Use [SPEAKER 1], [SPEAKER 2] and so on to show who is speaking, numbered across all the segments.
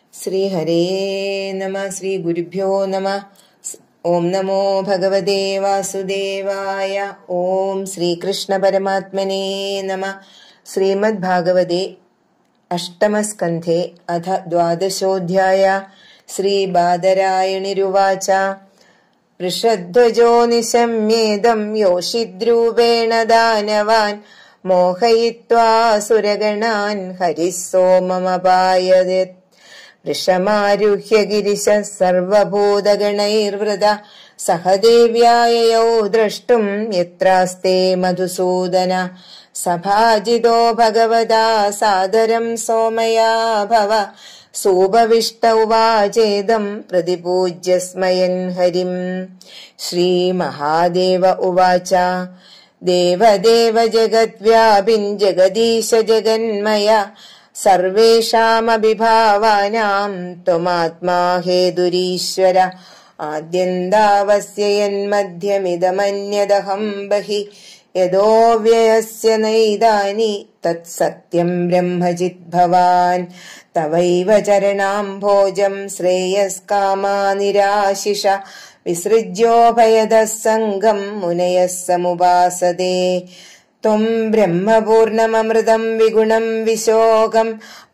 [SPEAKER 1] ശ്രീഹരേ നമ ശ്രീ ഗുരുഭ്യോ നമ ഓം നമോ ഭഗവതേ വാസുദേവായ ഓം ശ്രീകൃഷ്ണ പരമാത്മനേ നമ ശ്രീമദ് ഭാഗവതേ അഷ്ടമസ്കന്ധേ അഥ ദ്വാദശോऽധ്യായ ശ്രീബാദരായണിരുവാച വൃഷധ്വജോ നിശമ്യേദം യോഷിദ്രൂപേണ ദാനവാൻ മോഹയിത്വാ സുരഗണാൻ ഹരിः सोममपाययत् വൃഷമാരുഹ്യ ഗിരിശ സർവഭൂതഗണൈർവൃത സഹദേവ്യായയൗ ദ്രഷ്ടും യത്രാസ്തേ മധുസൂദന സഭാജിതോ ഭഗവതാ സാദരം സോമയാ ഭവ സൂപവിഷ്ട ഉവാചേദം പ്രതിപൂജ്യ സ്മയൻ ഹരിം ശ്രീമഹാദേവ ഉവാച ദേവദേവ ജഗദ്വ്യാപിൻ ജഗദീശ ജഗന്മയ സർവേഷാമഭിഭാവാനാം ത്വമാത്മാ ഹേതുരീശ്വര ആദ്യന്താവസ്യയന്മധ്യമിതമന്യദഹം ബഹി യദോ വ്യയസ്യ നൈതാനി തത്സത്യം ബ്രഹ്മജിത് ഭവാൻ തവൈവ ചരണാംഭോജം ശ്രേയസ്കാമാ നിരാശിഷ വിസൃജ്യോഭയദഃ സംഘം മുനയः സമുപാസതേ ത്വം ബ്രഹ്മപൂർണമമൃതം വിഗുണം വിശോകം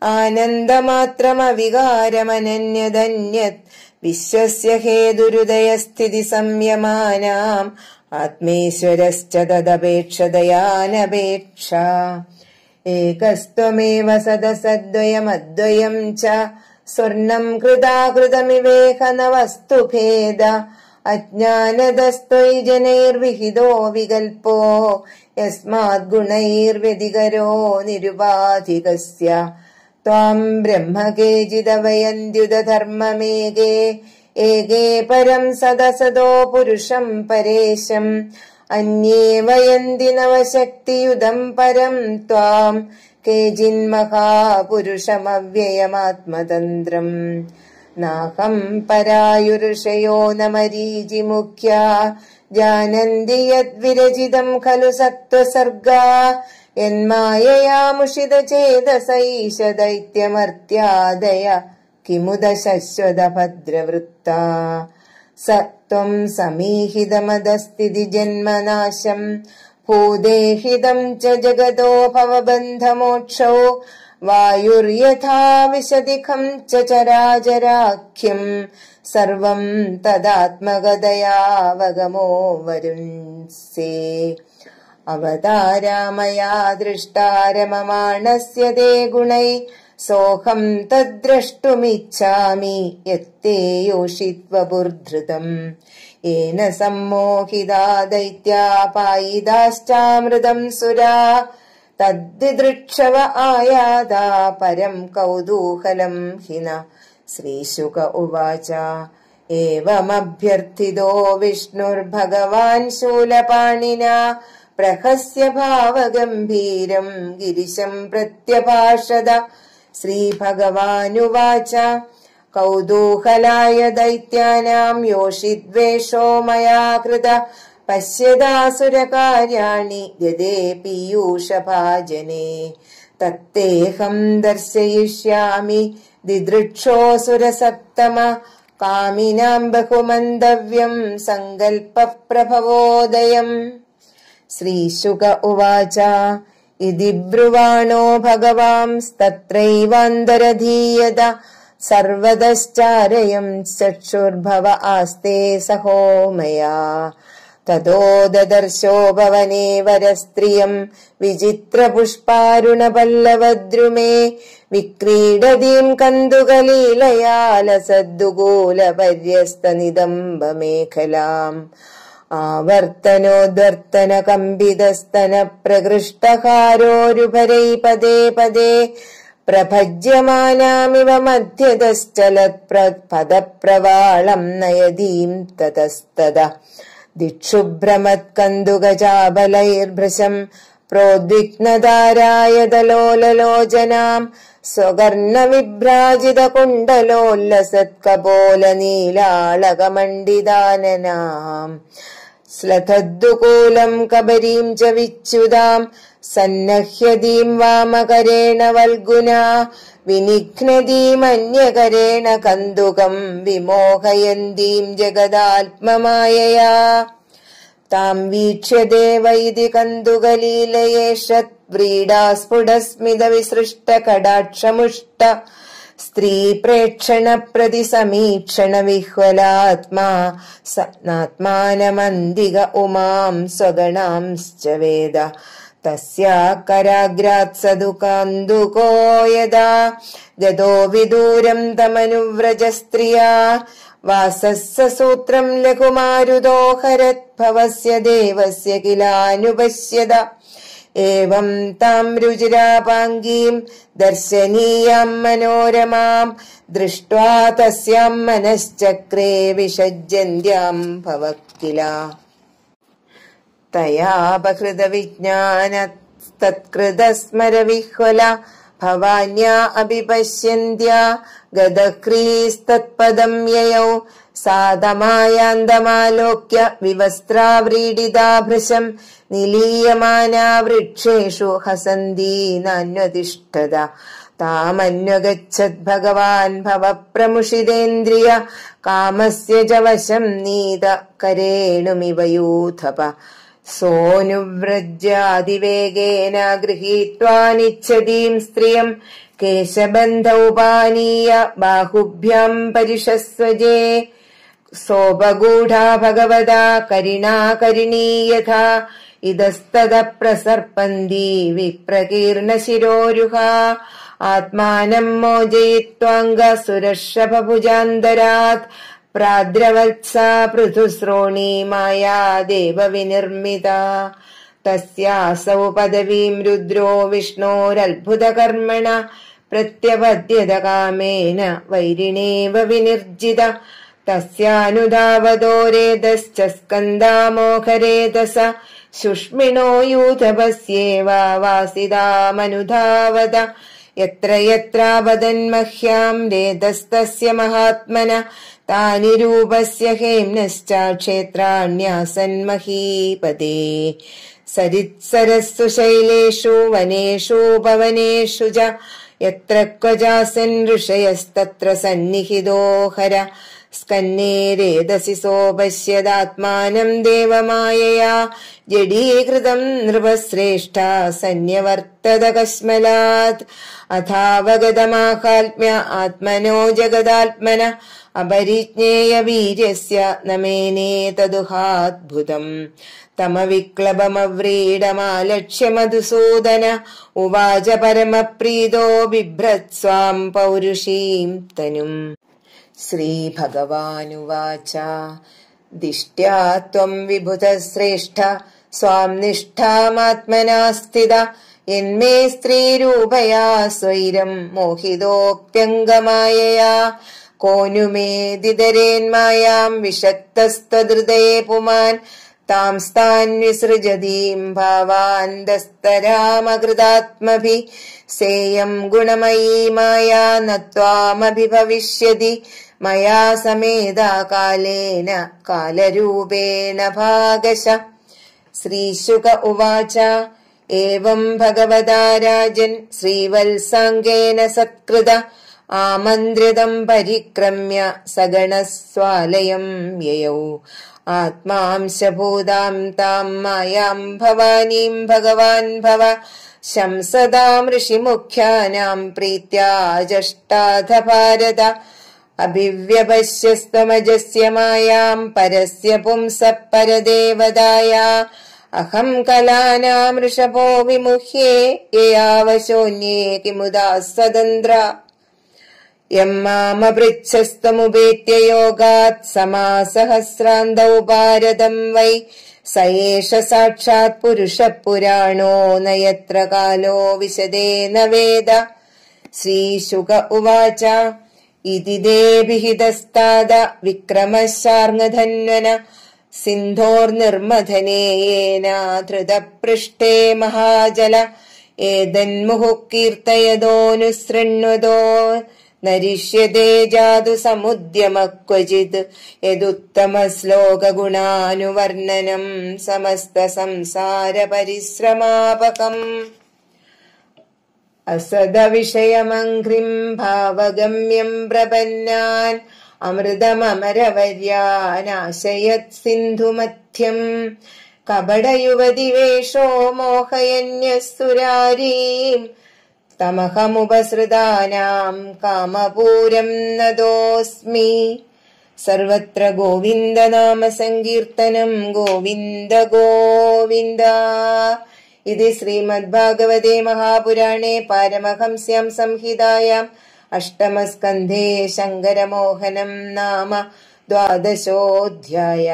[SPEAKER 1] ആനന്ദമാത്രമവികാരമനന്യതന്യത് വിശ്വസ്യ ഹേതുരുദയസ്ഥിതി സംയമാനാം ആത്മേശ്വരശ്ച തദപേക്ഷതയാനപേക്ഷ ഏകസ്ത്വമേവ സദസദ്വയമദ്വയം ച സ്വർണം കൃതാകൃതമിവേഹ ന വസ്തുഭേദ അജ്ഞാനതസ്ത്വയി ജനൈർവിഹിതോ വികൽപ്പോ യസ്മാത് ഗുണൈർവ്യതികരോ നിരുപാധികസ്യ ത്വാം ബ്രഹ്മ കേചിദവയന്ത്യുതധർമ്മമേകേ ഏകേ പരം സദസദോ പുരുഷം പരേശം അന്യേ വയന്തി നവശക്തിയുതം പരം ത്വാം കേചിന്മഹാപുരുഷമവ്യയമാത്മതന്ത്രം നാഹം പരായുരുഷയോ ന മരീചിമുഖ്യ ജാനന്തി യദ്വിരചിതം ഖലു സത്വസർഗാ യന്മായയാമുഷിതചേതസൈഷ ദൈത്യമർത്യാദയ കിമുദ ശശ്വത ഭദ്രവൃത്ത സ ത്വം സമീഹിതമതസ്ഥിതി ജന്മനാശം ഭൂദേഹിതം ച ജഗതോ ഭവബന്ധമോക്ഷോ വായുർയഥാ വിശദിഖം ച ചരാചരാഖ്യം സർവം തദാത്മകതയാവഗമോ വരുൻസേ അവതാരാമയാ ദൃഷ്ടാരമമാണസ്യ തേ ഗുണൈ സോഹം തദ്ദ്രഷ്ടുമിച്ഛാമി യത്തേ യോഷിത്വബുർധൃതം येन सम्मोहिता दैत्यापायिदाश्चामृतम् सुरा तद्दिदृक्षव आयादा परम् कौतूहलम् हि न श्रीशुक उवाच एवमभ्यर्थितो विष्णुर्भगवान् शूलपाणिना प्रहस्य भावगम्भीरम् गिरिशम् प्रत्यभाषद श्रीभगवानुवाच कौतूहलाय दैत्यानाम् योषिद्वेषो मया कृत पश्यदासुरकार्याणि यदे पीयूषभाजने तत्तेऽहम् दर्शयिष्यामि दिदृक्षोऽसुरसप्तम कामिनाम् बहुमन्तव्यम् सङ्कल्पप्रभवोदयम् श्रीशुक उवाच इति ब्रुवाणो भगवांस्तत्रैवान्तरधीयत सर्वतश्चारयम् चक्षुर्भव आस्ते सहो मया ततो ददर्शो भवने वरस्त्रियम् विचित्रपुष्पारुणपल्लवद्रुमे विक्रीडतीम् कन्दुकलीलया लसद्दुगूलपर्यस्तनिदम्बमेखलाम् आवर्तनोद्वर्तन कम्बितस्तन प्रकृष्टहारोरुभरै पदे पदे प्रभज्यमानामिव मध्यतश्चलत्पदप्रवाळम् नयतीम् ततस्तद दिक्षुभ्रमत्कन्दुकजाबलैर्भृशम् प्रोद्विग्नदारायदलोललोचनाम् स्वकर्णविभ्राजितकुण्डलोल्लसत्कपोलनीलाळकमण्डिताननाम् श्लथद्दुकूलम् कबरीम् च विच्युताम् സന്നഹ്യതീം വാമകരേണ വൽഗുന വിനിഘ്നതീമന്യകരേണ കന്തുകം വിമോഹയന്തീം ജഗദാത്മമായയാ താം വീക്ഷ്യ ദേവ ഇതി കന്തുകലീലയേഷത് വ്രീഡാസ്ഫുടസ്മിത വിസൃഷ്ട കടാക്ഷമുഷ്ട സ്ത്രീ പ്രേക്ഷണ പ്രതി സമീക്ഷണ വിഹ്വലാത്മാ സനാത്മാനമന്തിക ഉമാം സ്വഗണാംശ്ച വേദ തസ്യാകരാഗ്രാത് സദുകാന്തുകോ യഥാ ഗതോ വിദൂരം തമനുവ്രജ സ്ത്രിയാ വാസസ്സ സൂത്രം ലഘുമാരുതോ ഹരദ്ഭവസ്യ ദേവസ്യ കിലാനുപശ്യത ഏവം താം രുചിരാപാംഗീം ദർശനീയാം മനോരമാം ദൃഷ്ട്വാ തസ്യാം മനശ്ചക്രേ വിഷജ്യന്ത്യാം ഭവക്കില തയാപഹൃത വിജ്ഞാനത്തത്കൃതസ്മരവിഹ്വല ഭവാന്യാ അഭിപശ്യന്ത്യാ ഗതക്രീസ്തത്പദം യയൗ സാതമായാന്തമാലോക്യ വിവസ്ത്രാവ്രീഡിതാഭൃശം നിലീയമാനാ വൃക്ഷേഷു ഹസന്തീനാന്വതിഷ്ഠത താമന്വഗച്ഛത് ഭഗവാൻ ഭവപ്രമുഷിതേന്ദ്രിയ കാമസ്യ ച വശം നീത കരേണുമിവ യൂഥപ സോനുവ്രജ്യാതിവേഗേന ഗൃഹീത്വാനിച്ഛതീം സ്ത്രിയം കേശബന്ധൗപാനീയ ബാഹുഭ്യാം പരിഷസ്വജേ സോപഗൂഢാ ഭഗവതാ കരിണാ കരിണീ യഥാ ഇതസ്തത പ്രസർപ്പന്തി വിപ്രകീർണശിരോരുഹ ആത്മാനം മോചയിത്വാംഗ സുരക്ഷഭുജാന്തരാത് പ്രാദ്രവത്സാ പൃഥുശ്രോണീ മായാ ദേവവിനിർമ്മിത തസ്യാസൗ പദവീം രുദ്രോ വിഷ്ണോരത്ഭുതകർമ്മണ പ്രത്യപദ്യത കാമേന വൈരിണേവ വിനിർജിത തസ്യാനുധാവതോരേതശ്ച സ്കന്ദാമോഹരേതസ ശുഷ്മിണോ യൂഥപസ്യേവ വാസിതാമനുധാവത യത്ര യത്രാവദന്മഹ്യാം രേതസ്തസ്യ മഹാത്മന താനി രൂപസ്യ ഹേമ്നശ്ച ക്ഷേത്രാണ്യാസന്മഹീപദേ സരിത്സരസ്സു ശൈലേഷു വനേഷു പവനേഷു ച യത്ര ക്വചാസൻ ഋഷയസ്തത്ര സന്നിഹിതോ ഹര സ്കന്നേരേതസി സോപശ്യതാത്മാനം ദേവമായയാ ജഡീകൃതം നൃപശ്രേഷ്ഠ സന്യവർത്തത കശ്മലാത് അഥാവഗതമാഹാത്മ്യ ആത്മനോ ജഗദാത്മന അപരിജ്ഞേയ വീര്യസ്യ നമേനേ തദുഹാത്ഭുതം തമവിക്ലബമവ്രീഡമാലക്ഷ്യ മധുസൂദന ഉവാച പരമപ്രീതോ ബിഭ്രത്സ്വാം പൗരുഷീം തനും ശ്രീഭഗവാനുവാച ദിഷ്ട്യാ ത്വം വിഭുതശ്രേഷ്ഠ സ്വാം നിഷ്ഠാമാത്മനാ സ്ഥിത യന്മേ സ്ത്രീരൂപയാ സ്വൈരം മോഹിതോപ്യംഗമായയാ കോനുമേദിതരേന്മായാം വിഷക്തസ്ത്വദൃതയെ പുമാൻ താം സ്ഥാൻ വിസൃജതീം ഭാവാന്തസ്തരാമകൃതാത്മഭി സേയം ഗുണമയീ മായാ നത്വാമഭിഭവിഷ്യതി മയാ സമേതാ കാലേന കാലരൂപേണ ഭാഗശ ശ്രീശുക ഉവാച ഏവം ഭഗവതാ രാജൻ ശ്രീവത്സാംഗേന സത്കൃത ആമന്ത്രിതം പരിക്രമ്യ സഗണസ്വാലയം യയൗ ആത്മാംശഭൂതാം താം മായാം ഭവാനീം ഭഗവാൻ ഭവ ശംസതാം ഋഷിമുഖ്യാനാം പ്രീത്യാജഷ്ടാധ ഭാരത അഭിവ്യപശ്യസ്തമജസ്യ മായാം പരസ്യ പുംസ പരദേവതായാ അഹം കലാനാം ഋഷഭോ വിമുഹ്യേ യയാവശോന്യേ കിമുദാ സ്വതന്ത്ര യമ്മാമപൃച്ഛസ്തമുപേത്യ യോഗാത് സമാസഹസ്രാന്തൗ ഭാരതം വൈ സ ഏഷ സാക്ഷാത് പുരുഷ പുരാണോ നയത്ര കാലോ വിശദേ വേദ ശ്രീശുക ഉവാച ഇതി ദേഭിഹിതസ്താദ വിക്രമശാർങ്ങധന്വന സിന്ധോർനിർമ്മധനേയേന ധൃതപൃഷ്ഠേ മഹാജല ഏതന്മുഹു കീർത്തയതോനുസൃണ്വതോ നരിഷ്യതേ ജാതു സമുദ്യമ ക്വചിത് യദുത്തമ ശ്ലോക ഗുണാനുവർണനം സമസ്ത സംസാര പരിശ്രമാപകം അസദവിഷയമഘ്രിം ഭാവഗമ്യം പ്രപന്നാൻ അമൃതമമരവര്യാനാശയത് സിന്ധുമധ്യം കപടയുവതിവേഷോ മോഹയന്യസ്തുരാരീം തമഹമുപസൃതാനാം കാമപൂരം നദോസ്മി സർവത്ര ഗോവിന്ദനാമ സങ്കീർത്തനം ഗോവിന്ദ ഗോവിന്ദ ഇത് ശ്രീമദ്ഭാഗവതേ മഹാപുരാണേ പാരമഹംസ്യാം സംഹിതായാം അഷ്ടമസ്കന്ധേ ശങ്കരമോഹനം നാമ ദ്വാദശോऽധ്യായ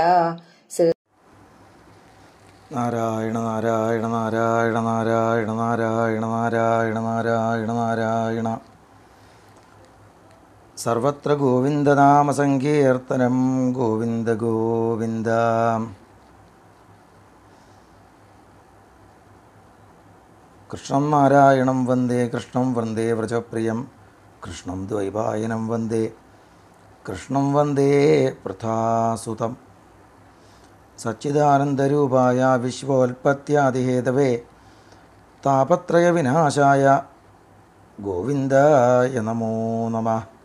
[SPEAKER 2] നാരായണ നാരായണ നാരായണ നാരായണ നാരായണ നാരായണ നാരായണ നാരായണ സർവത്ര ഗോവിന്ദനാമസങ്കീർത്തനം ഗോവിന്ദ ഗോവിന്ദ കൃഷ്ണം നാരായണം വന്ദേ കൃഷ്ണം വന്ദേ വ്രജപ്രിയം കൃഷ്ണം ദ്വൈപായനം വന്ദേ കൃഷ്ണം വന്ദേ പൃഥാസുതം സച്ചിദാനന്ദരൂപായ വിശ്വോൽപത്യാദിഹേതവേ താപത്രയവിനാശായ ഗോവിന്ദായ നമോ നമ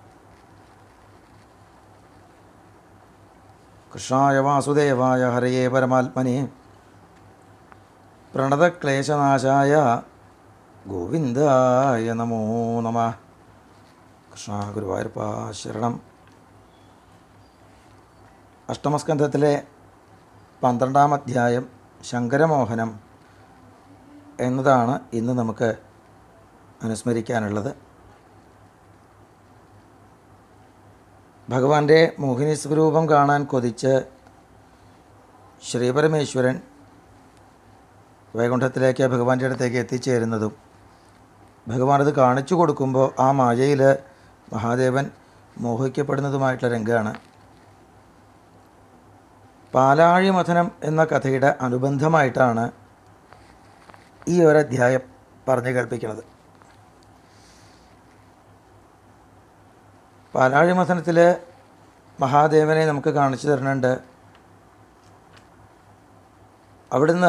[SPEAKER 2] കൃഷ്ണായ വാസുദേവായ ഹരയേ പരമാത്മനെ പ്രണതക്ലേശനാശായ ഗോവിന്ദായ നമോ നമ കൃഷ്ണ ഗുരുവായൂരപ്പ ശരണം അഷ്ടമസ്കന്ധത്തിലെ പന്ത്രണ്ടാം അധ്യായം ശങ്കരമോഹനം എന്നതാണ് ഇന്ന് നമുക്ക് അനുസ്മരിക്കാനുള്ളത് ഭഗവാന്റെ മോഹിനി സ്വരൂപം കാണാൻ കൊതിച്ച് ശ്രീപരമേശ്വരൻ വൈകുണ്ഠത്തിലേക്ക് ഭഗവാന്റെ അടുത്തേക്ക് എത്തിച്ചേരുന്നതും ഭഗവാൻ അത് കാണിച്ചു കൊടുക്കുമ്പോൾ ആ മായയിൽ മഹാദേവൻ മോഹിക്കപ്പെടുന്നതുമായിട്ടുള്ള രംഗമാണ് പാലാഴി മഥനം എന്ന കഥയുടെ അനുബന്ധമായിട്ടാണ് ഈ ഒരു അധ്യായം പറഞ്ഞു കേൾപ്പിക്കുന്നത് പാലാഴി മഥനത്തിൽ മഹാദേവനെ നമുക്ക് കാണിച്ചു തരുന്നുണ്ട് അവിടുന്ന്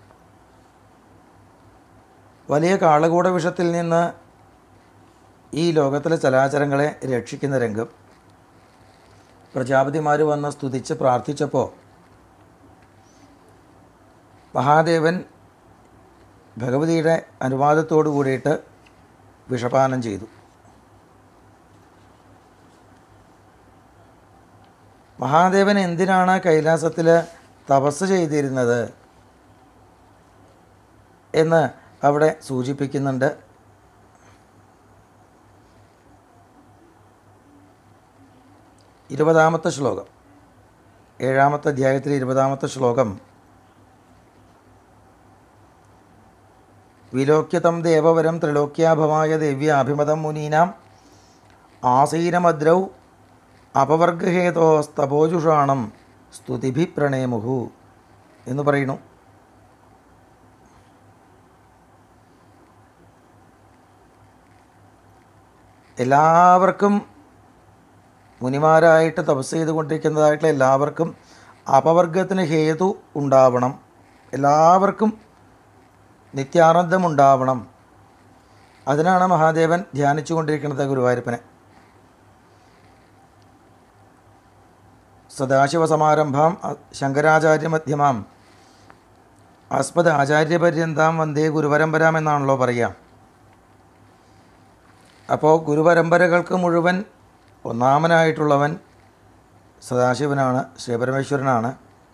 [SPEAKER 2] വലിയ കാളകൂട വിഷത്തിൽ നിന്ന് ഈ ലോകത്തിലെ ചലാചരങ്ങളെ രക്ഷിക്കുന്ന രംഗം പ്രജാപതിമാർ വന്ന് സ്തുതിച്ച് പ്രാർത്ഥിച്ചപ്പോൾ മഹാദേവൻ ഭഗവതിയുടെ അനുവാദത്തോടു കൂടിയിട്ട് വിഷപാനം ചെയ്തു മഹാദേവൻ എന്തിനാണ് കൈലാസത്തിൽ തപസ് ചെയ്തിരുന്നത് എന്ന് അവിടെ സൂചിപ്പിക്കുന്നുണ്ട് ഇരുപതാമത്തെ ശ്ലോകം ഏഴാമത്തെ അധ്യായത്തിലെ ഇരുപതാമത്തെ ശ്ലോകം വിലോക്യതം ദേവവരം ത്രിലോക്യാഭമായ ദിവ്യാഭിമതം മുനീനാം ആസീനമദ്രൗ അപവർഗഹേതോസ്തപോജുഷാണം സ്തുതിഭി പ്രണേമുഹു എന്ന് പറയുന്നു എല്ലാവർക്കും മുനിമാരായിട്ട് തപസ് ചെയ്തുകൊണ്ടിരിക്കുന്നതായിട്ടുള്ള എല്ലാവർക്കും അപവർഗത്തിന് ഹേതു ഉണ്ടാവണം എല്ലാവർക്കും നിത്യാനന്ദം ഉണ്ടാവണം അതിനാണ് മഹാദേവൻ ധ്യാനിച്ചു കൊണ്ടിരിക്കുന്നത് ഗുരുവായൂരപ്പനെ സദാശിവസമാരംഭാം അ- ശങ്കരാചാര്യമധ്യമാം അസ്മദ് ആചാര്യപര്യന്താം വന്ദേ ഗുരുപരമ്പരാം എന്നാണല്ലോ പറയുക അപ്പോൾ ഗുരുപരമ്പരകൾക്ക് മുഴുവൻ ഒന്നാമനായിട്ടുള്ളവൻ സദാശിവനാണ് ശ്രീപരമേശ്വരനാണ്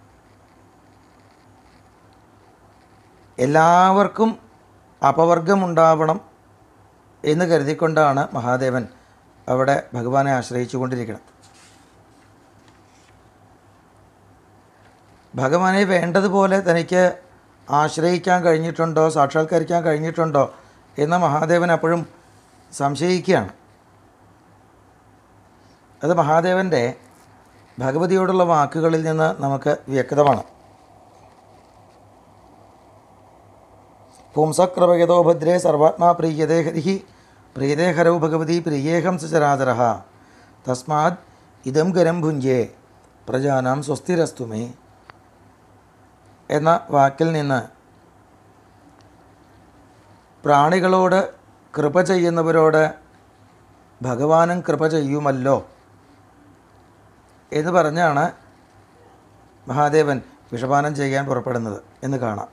[SPEAKER 2] എല്ലാവർക്കും അപവർഗമുണ്ടാവണം എന്ന് കരുതിക്കൊണ്ടാണ് മഹാദേവൻ അവിടെ ഭഗവാനെ ആശ്രയിച്ചു കൊണ്ടിരിക്കുന്നത് ഭഗവാനെ വേണ്ടതുപോലെ തനിക്ക് ആശ്രയിക്കാൻ കഴിഞ്ഞിട്ടുണ്ടോ സാക്ഷാത്കരിക്കാൻ കഴിഞ്ഞിട്ടുണ്ടോ എന്ന് മഹാദേവൻ അപ്പോഴും സംശയിക്കുകയാണ് അത് മഹാദേവൻ്റെ ഭഗവതിയോടുള്ള വാക്കുകളിൽ നിന്ന് നമുക്ക് വ്യക്തമാണ് പുംസക്രവയതോ ഭദ്രേ സർവാത്മാ പ്രീയതേ ഹരിഹി പ്രീതേഹരൗ ഭഗവതി പ്രിയേഹം സചരാചര തസ്മാത് ഇതം ഗരം ഭുഞ്ജേ പ്രജാനാം സ്വസ്തിരസ്തുമേ എന്ന വാക്കിൽ നിന്ന് പ്രാണികളോട് കൃപ ചെയ്യുന്നവരോട് ഭഗവാനും കൃപ ചെയ്യുമല്ലോ എന്ന് പറഞ്ഞാണ് മഹാദേവൻ വിഷപാനം ചെയ്യാൻ പുറപ്പെടുന്നത് എന്ന് കാണാം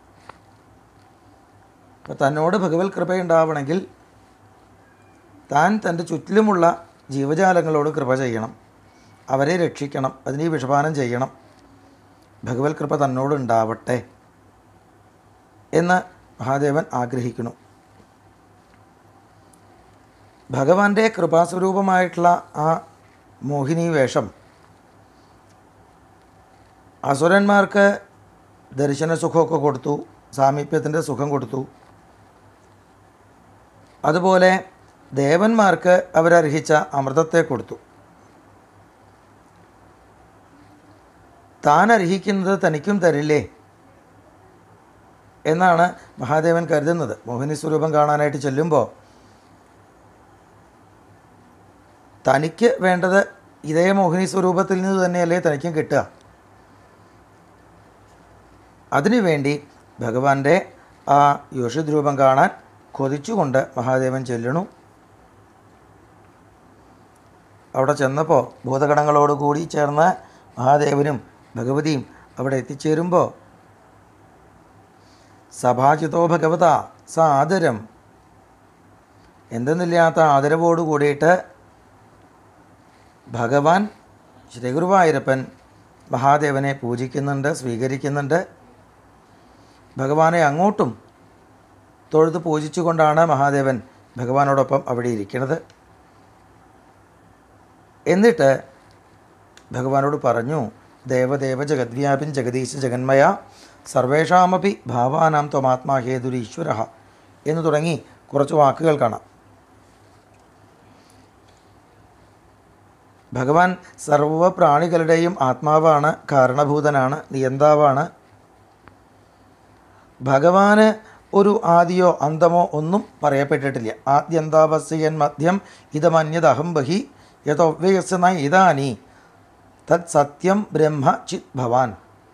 [SPEAKER 2] അപ്പോൾ തന്നോട് ഭഗവത് കൃപയുണ്ടാവണമെങ്കിൽ താൻ തൻ്റെ ചുറ്റിലുമുള്ള ജീവജാലങ്ങളോട് കൃപ ചെയ്യണം അവരെ രക്ഷിക്കണം അതിന് ഈ വിഷപാനം ചെയ്യണം ഭഗവത് കൃപ തന്നോട് ഉണ്ടാവട്ടെ എന്ന് മഹാദേവൻ ആഗ്രഹിക്കുന്നു ഭഗവാന്റെ കൃപാസ്വരൂപമായിട്ടുള്ള ആ മോഹിനി വേഷം അസുരന്മാർക്ക് ദർശന സുഖമൊക്കെ കൊടുത്തു സാമീപ്യത്തിൻ്റെ സുഖം കൊടുത്തു അതുപോലെ ദേവന്മാർക്ക് അവരർഹിച്ച അമൃതത്തെ കൊടുത്തു താൻ അർഹിക്കുന്നത് തനിക്കും തരില്ലേ എന്നാണ് മഹാദേവൻ കരുതുന്നത് മോഹിനി സ്വരൂപം കാണാനായിട്ട് ചെല്ലുമ്പോൾ തനിക്ക് വേണ്ടത് ഇതേ മോഹിനി സ്വരൂപത്തിൽ നിന്ന് തന്നെയല്ലേ തനിക്കും കിട്ടുക അതിനുവേണ്ടി ഭഗവാന്റെ ആ യോഷിത് രൂപം കാണാൻ കൊതിച്ചുകൊണ്ട് മഹാദേവൻ ചെല്ലണു അവിടെ ചെന്നപ്പോൾ ഭൂതഗണങ്ങളോട് കൂടി ചേർന്ന് മഹാദേവനും ഭഗവതിയും അവിടെ എത്തിച്ചേരുമ്പോൾ സഭാചിതോ ഭഗവത സാദരം എന്തെന്നില്ലാത്ത ആദരവോട് കൂടിയിട്ട് ഭഗവാൻ ശ്രീ ഗുരുവായൂരപ്പൻ മഹാദേവനെ പൂജിക്കുന്നുണ്ട് സ്വീകരിക്കുന്നുണ്ട് ഭഗവാനെ അങ്ങോട്ടും തൊഴുത് പൂജിച്ചുകൊണ്ടാണ് മഹാദേവൻ ഭഗവാനോടൊപ്പം അവിടെ ഇരിക്കുന്നത് എന്നിട്ട് ഭഗവാനോട് പറഞ്ഞു ദേവദേവ ജഗദ്വ്യാപിൻ ജഗദീശ ജഗന്മയ സർവേഷാമപി ഭാവാനാം ത്വമാത്മാ ഹേതുരീശ്വര എന്ന് തുടങ്ങി കുറച്ച് വാക്കുകൾ കാണാം ഭഗവാൻ സർവ പ്രാണികളുടെയും ആത്മാവാണ് കാരണഭൂതനാണ് നിയന്താവാണ് ഭഗവാന് ഒരു ആദിയോ അന്തമോ ഒന്നും പറയപ്പെട്ടിട്ടില്ല ആദ്യന്താവസ്യൻ മധ്യം ഇതമന്യതഹം ബഹി യഥോവ്യയസ്ന ഇതാനി തത് സത്യം ബ്രഹ്മ ചിത് ഭവാൻ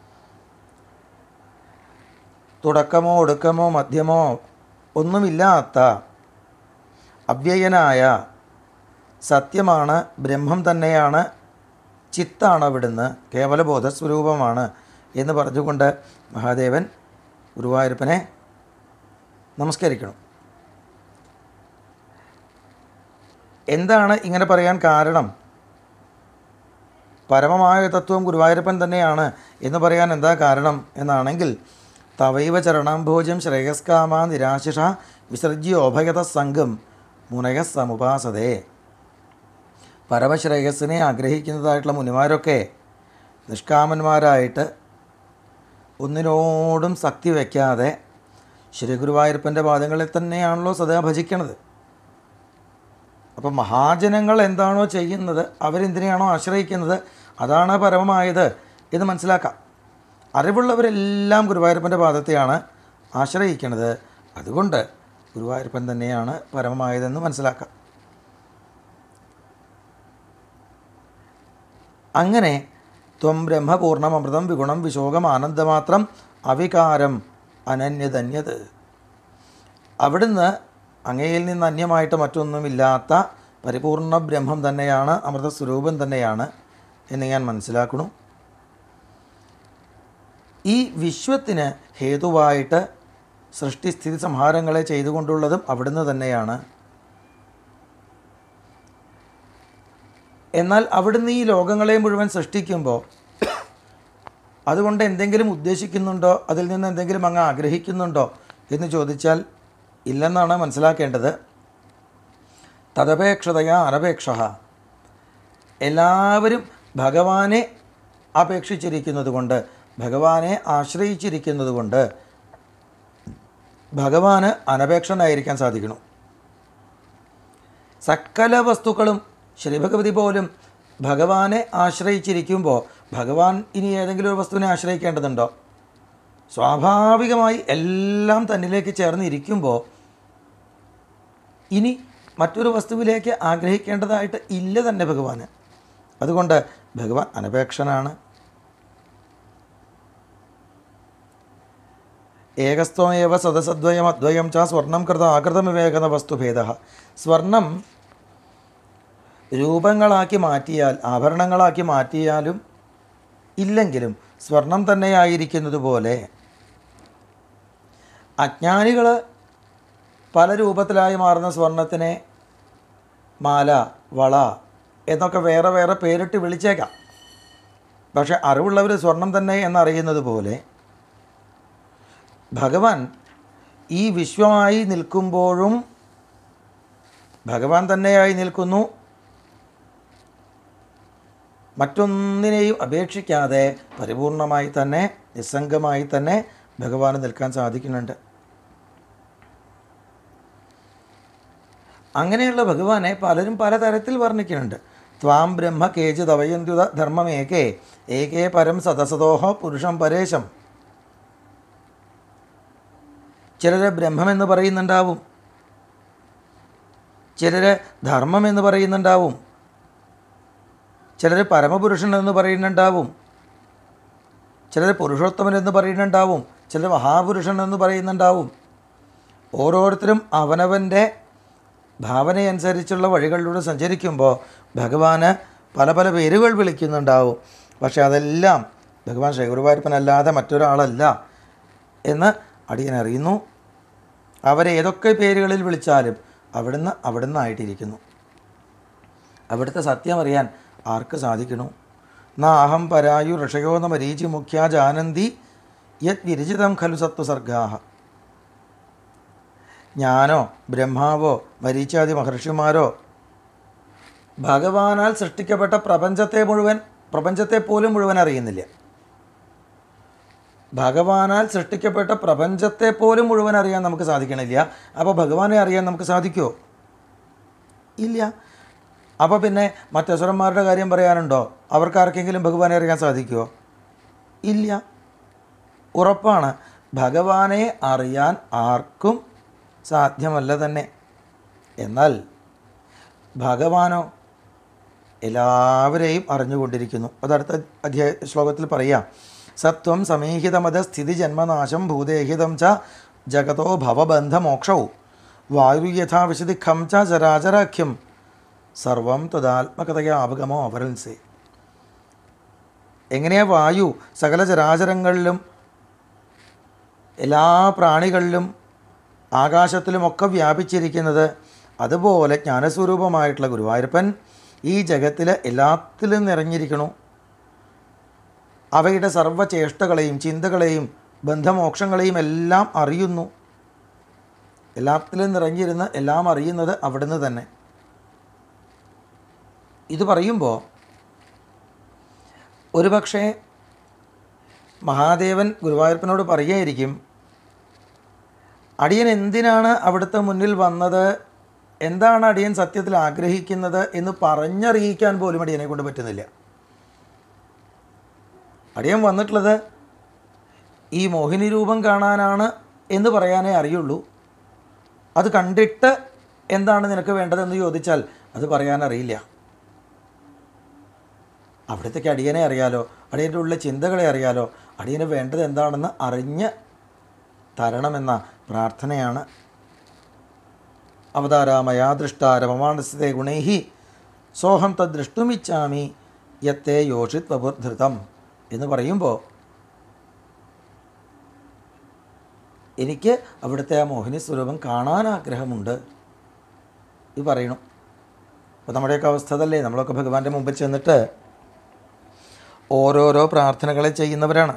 [SPEAKER 2] തുടക്കമോ ഒടുക്കമോ മധ്യമോ ഒന്നുമില്ലാത്ത അവ്യയനായ സത്യമാണ് ബ്രഹ്മം തന്നെയാണ് ചിത്താണ് അവിടുന്ന് കേവലബോധസ്വരൂപമാണ് എന്ന് പറഞ്ഞുകൊണ്ട് മഹാദേവൻ ഗുരുവായൂരപ്പനെ നമസ്കരിക്കണം എന്താണ് ഇങ്ങനെ പറയാൻ കാരണം പരമമായ തത്വം ഗുരുവായൂരപ്പൻ തന്നെയാണ് എന്ന് പറയാൻ എന്താ കാരണം എന്നാണെങ്കിൽ തവൈവ ചരണാംഭോജം ശ്രേയസ്കാമ നിരാശിഷ വിസർജ്യോഭയത സംഘം മുനയ സമുപാസതേ പരമശ്രേയസ്സിനെ ആഗ്രഹിക്കുന്നതായിട്ടുള്ള മുനിമാരൊക്കെ നിഷ്കാമന്മാരായിട്ട് ഒന്നിനോടും ശക്തി വയ്ക്കാതെ ശ്രീ ഗുരുവായൂരപ്പൻ്റെ പാദങ്ങളിൽ തന്നെയാണല്ലോ സദാ ഭജിക്കണത് അപ്പോൾ മഹാജനങ്ങൾ എന്താണോ ചെയ്യുന്നത് അവരെന്തിനെയാണോ ആശ്രയിക്കുന്നത് അതാണ് പരമമായത് എന്ന് മനസ്സിലാക്കാം അറിവുള്ളവരെല്ലാം ഗുരുവായൂരപ്പൻ്റെ പാദത്തെയാണ് ആശ്രയിക്കുന്നത് അതുകൊണ്ട് ഗുരുവായൂരപ്പൻ തന്നെയാണ് പരമമായതെന്ന് മനസ്സിലാക്കാം അങ്ങനെ ത്വം ബ്രഹ്മപൂർണം അമൃതം വിഗുണം വിശോകം ആനന്ദമാത്രം അവികാരം അനന്യതന്യത് അവിടുന്ന് അങ്ങയിൽ നിന്ന് അന്യമായിട്ട് മറ്റൊന്നുമില്ലാത്ത പരിപൂർണ ബ്രഹ്മം തന്നെയാണ് അമൃത സ്വരൂപം തന്നെയാണ് എന്ന് ഞാൻ മനസ്സിലാക്കുന്നു ഈ വിശ്വത്തിന് ഹേതുവായിട്ട് സൃഷ്ടിസ്ഥിതി സംഹാരങ്ങളെ ചെയ്തുകൊണ്ടുള്ളതും അവിടുന്ന് തന്നെയാണ് എന്നാൽ അവിടുന്ന് ഈ ലോകങ്ങളെ മുഴുവൻ സൃഷ്ടിക്കുമ്പോൾ അതുകൊണ്ട് എന്തെങ്കിലും ഉദ്ദേശിക്കുന്നുണ്ടോ അതിൽ നിന്ന് എന്തെങ്കിലും അങ്ങ് ആഗ്രഹിക്കുന്നുണ്ടോ എന്ന് ചോദിച്ചാൽ ഇല്ലെന്നാണ് മനസ്സിലാക്കേണ്ടത് തദപേക്ഷതയാ അനപേക്ഷ എല്ലാവരും ഭഗവാനെ അപേക്ഷിച്ചിരിക്കുന്നത് കൊണ്ട് ഭഗവാനെ ആശ്രയിച്ചിരിക്കുന്നത് കൊണ്ട് ഭഗവാന് അനപേക്ഷനായിരിക്കാൻ സാധിക്കണം സകല വസ്തുക്കളും ശ്രീഭഗവതി പോലും ഭഗവാനെ ആശ്രയിച്ചിരിക്കുമ്പോൾ ഭഗവാൻ ഇനി ഏതെങ്കിലും ഒരു വസ്തുവിനെ ആശ്രയിക്കേണ്ടതുണ്ടോ സ്വാഭാവികമായി എല്ലാം തന്നിലേക്ക് ചേർന്നിരിക്കുമ്പോൾ ഇനി മറ്റൊരു വസ്തുവിലേക്ക് ആഗ്രഹിക്കേണ്ടതായിട്ട് ഇല്ല തന്നെ ഭഗവാന് അതുകൊണ്ട് ഭഗവാൻ അനപേക്ഷനാണ് ഏകസ്ത്വമേവ സദസദ്വയം അദ്വയം ച സ്വർണം കൃത ആകൃതമിവേകന വസ്തുഭേദ സ്വർണം രൂപങ്ങളാക്കി മാറ്റിയാൽ ആഭരണങ്ങളാക്കി മാറ്റിയാലും ഇല്ലെങ്കിലും സ്വർണം തന്നെയായിരിക്കുന്നത് പോലെ അജ്ഞാനികൾ പല രൂപത്തിലായി മാറുന്ന സ്വർണത്തിനെ മാല വള എന്നൊക്കെ വേറെ വേറെ പേരിട്ട് വിളിച്ചേക്കാം പക്ഷെ അറിവുള്ളവർ സ്വർണം തന്നെ എന്നറിയുന്നത് പോലെ ഭഗവാൻ ഈ വിശ്വമായി നിൽക്കുമ്പോഴും ഭഗവാൻ തന്നെയായി നിൽക്കുന്നു മറ്റൊന്നിനെയും അപേക്ഷിക്കാതെ പരിപൂർണമായി തന്നെ നിസ്സംഗമായി തന്നെ ഭഗവാന് നിൽക്കാൻ സാധിക്കുന്നുണ്ട് അങ്ങനെയുള്ള ഭഗവാനെ പലരും പലതരത്തിൽ വർണ്ണിക്കുന്നുണ്ട് ത്വാം ബ്രഹ്മ കേചിത് അവയന്തുത ധർമ്മമേകേ ഏകേ പരം സദസദോഹ പുരുഷം പരേശം ചിലർ ബ്രഹ്മമെന്ന് പറയുന്നുണ്ടാവും ചിലർ ധർമ്മം എന്ന് പറയുന്നുണ്ടാവും ചിലർ പരമപുരുഷൻ എന്ന് പറയുന്നുണ്ടാവും ചിലർ പുരുഷോത്തമൻ എന്ന് പറയുന്നുണ്ടാവും ചിലർ മഹാപുരുഷൻ എന്ന് പറയുന്നുണ്ടാവും ഓരോരുത്തരും അവനവൻ്റെ ഭാവനയനുസരിച്ചുള്ള വഴികളിലൂടെ സഞ്ചരിക്കുമ്പോൾ ഭഗവാന് പല പല പേരുകൾ വിളിക്കുന്നുണ്ടാവും പക്ഷെ അതെല്ലാം ഭഗവാൻ ശ്രീഗുരുവായൂരപ്പനല്ലാതെ മറ്റൊരാളല്ല എന്ന് അടിയൻ അറിയുന്നു അവരെ ഏതൊക്കെ പേരുകളിൽ വിളിച്ചാലും അവിടുന്ന് അവിടുന്ന് ആയിട്ടിരിക്കുന്നു അവിടുത്തെ സത്യം അറിയാൻ ആർക്ക് സാധിക്കണു ന അഹം പരായു ഋഷയോ ന മരീചി മുഖ്യ ജാനന്തി യത് വിരചിതം ഖലു സത്വസർഗാഹ ഞാനോ ബ്രഹ്മാവോ മരീച്ചാദി മഹർഷിമാരോ ഭഗവാനാൽ സൃഷ്ടിക്കപ്പെട്ട പ്രപഞ്ചത്തെ മുഴുവൻ പ്രപഞ്ചത്തെ പോലും മുഴുവൻ അറിയുന്നില്ല ഭഗവാനാൽ സൃഷ്ടിക്കപ്പെട്ട പ്രപഞ്ചത്തെ പോലും മുഴുവൻ അറിയാൻ നമുക്ക് സാധിക്കണില്ല അപ്പോൾ ഭഗവാനെ അറിയാൻ നമുക്ക് സാധിക്കുമോ ഇല്ല അപ്പോൾ പിന്നെ മറ്റസുരന്മാരുടെ കാര്യം പറയാനുണ്ടോ അവർക്ക് ആർക്കെങ്കിലും ഭഗവാനെ അറിയാൻ സാധിക്കുമോ ഇല്ല ഉറപ്പാണ് ഭഗവാനെ അറിയാൻ ആർക്കും സാധ്യമല്ല തന്നെ എന്നാൽ ഭഗവാനോ എല്ലാവരെയും അറിഞ്ഞുകൊണ്ടിരിക്കുന്നു അതടുത്ത അധ്യായ ശ്ലോകത്തിൽ പറയാം സത്വം സമീഹിതമത സ്ഥിതി ജന്മനാശം ഭൂദേഹിതം ച ജഗതോ ഭവബന്ധമോക്ഷവും വായുയഥാ വിശദിഖം ച ചരാചരാഖ്യം സർവം തദാത്മകതയാ അവഗമോ അവരൻസേ എങ്ങനെയാ വായു സകല ചരാചരങ്ങളിലും എല്ലാ പ്രാണികളിലും ആകാശത്തിലുമൊക്കെ വ്യാപിച്ചിരിക്കുന്നത് അതുപോലെ ജ്ഞാനസ്വരൂപമായിട്ടുള്ള ഗുരുവായൂരപ്പൻ ഈ ജഗത്തിൽ എല്ലാത്തിലും നിറഞ്ഞിരിക്കണു അവയുടെ സർവ്വചേഷ്ടകളെയും ചിന്തകളെയും ബന്ധമോക്ഷങ്ങളെയും എല്ലാം അറിയുന്നു എല്ലാത്തിലും നിറഞ്ഞിരുന്ന് എല്ലാം അറിയുന്നത് അവിടുന്ന് തന്നെ ഇത് പറയുമ്പോൾ ഒരുപക്ഷെ മഹാദേവൻ ഗുരുവായൂരപ്പനോട് പറയുകയായിരിക്കും അടിയൻ എന്തിനാണ് അവിടുത്തെ മുന്നിൽ വന്നത് എന്താണ് അടിയൻ സത്യത്തിൽ ആഗ്രഹിക്കുന്നത് എന്ന് പറഞ്ഞറിയിക്കാൻ പോലും അടിയനെ കൊണ്ട് പറ്റുന്നില്ല അടിയൻ വന്നിട്ടുള്ളത് ഈ മോഹിനി രൂപം കാണാനാണ് എന്ന് പറയാനേ അറിയുള്ളൂ അത് കണ്ടിട്ട് എന്താണ് നിനക്ക് വേണ്ടതെന്ന് ചോദിച്ചാൽ അത് പറയാനറിയില്ല അവിടത്തേക്ക് അടിയനെ അറിയാലോ അടിയൻ്റെ ഉള്ള ചിന്തകളെ അറിയാലോ അടിയന് വേണ്ടത് എന്താണെന്ന് അറിഞ്ഞ് തരണമെന്ന പ്രാർത്ഥനയാണ് അവതാരാമയാ ദൃഷ്ടാരമമാണസ്ഥത്തെ ഗുണൈഹി സോഹം തദ്ദൃഷ്ടുമിച്ചാമി യത്തെ യോഷിത് വപുർധൃതം എന്ന് പറയുമ്പോൾ എനിക്ക് അവിടുത്തെ ആ മോഹിനി സ്വരൂപം കാണാൻ ആഗ്രഹമുണ്ട് ഇത് പറയണു അപ്പോൾ നമ്മുടെയൊക്കെ അവസ്ഥ അതല്ലേ നമ്മളൊക്കെ ഭഗവാന്റെ മുമ്പിൽ ചെന്നിട്ട് ഓരോരോ പ്രാർത്ഥനകളെ ചെയ്യുന്നവരാണ്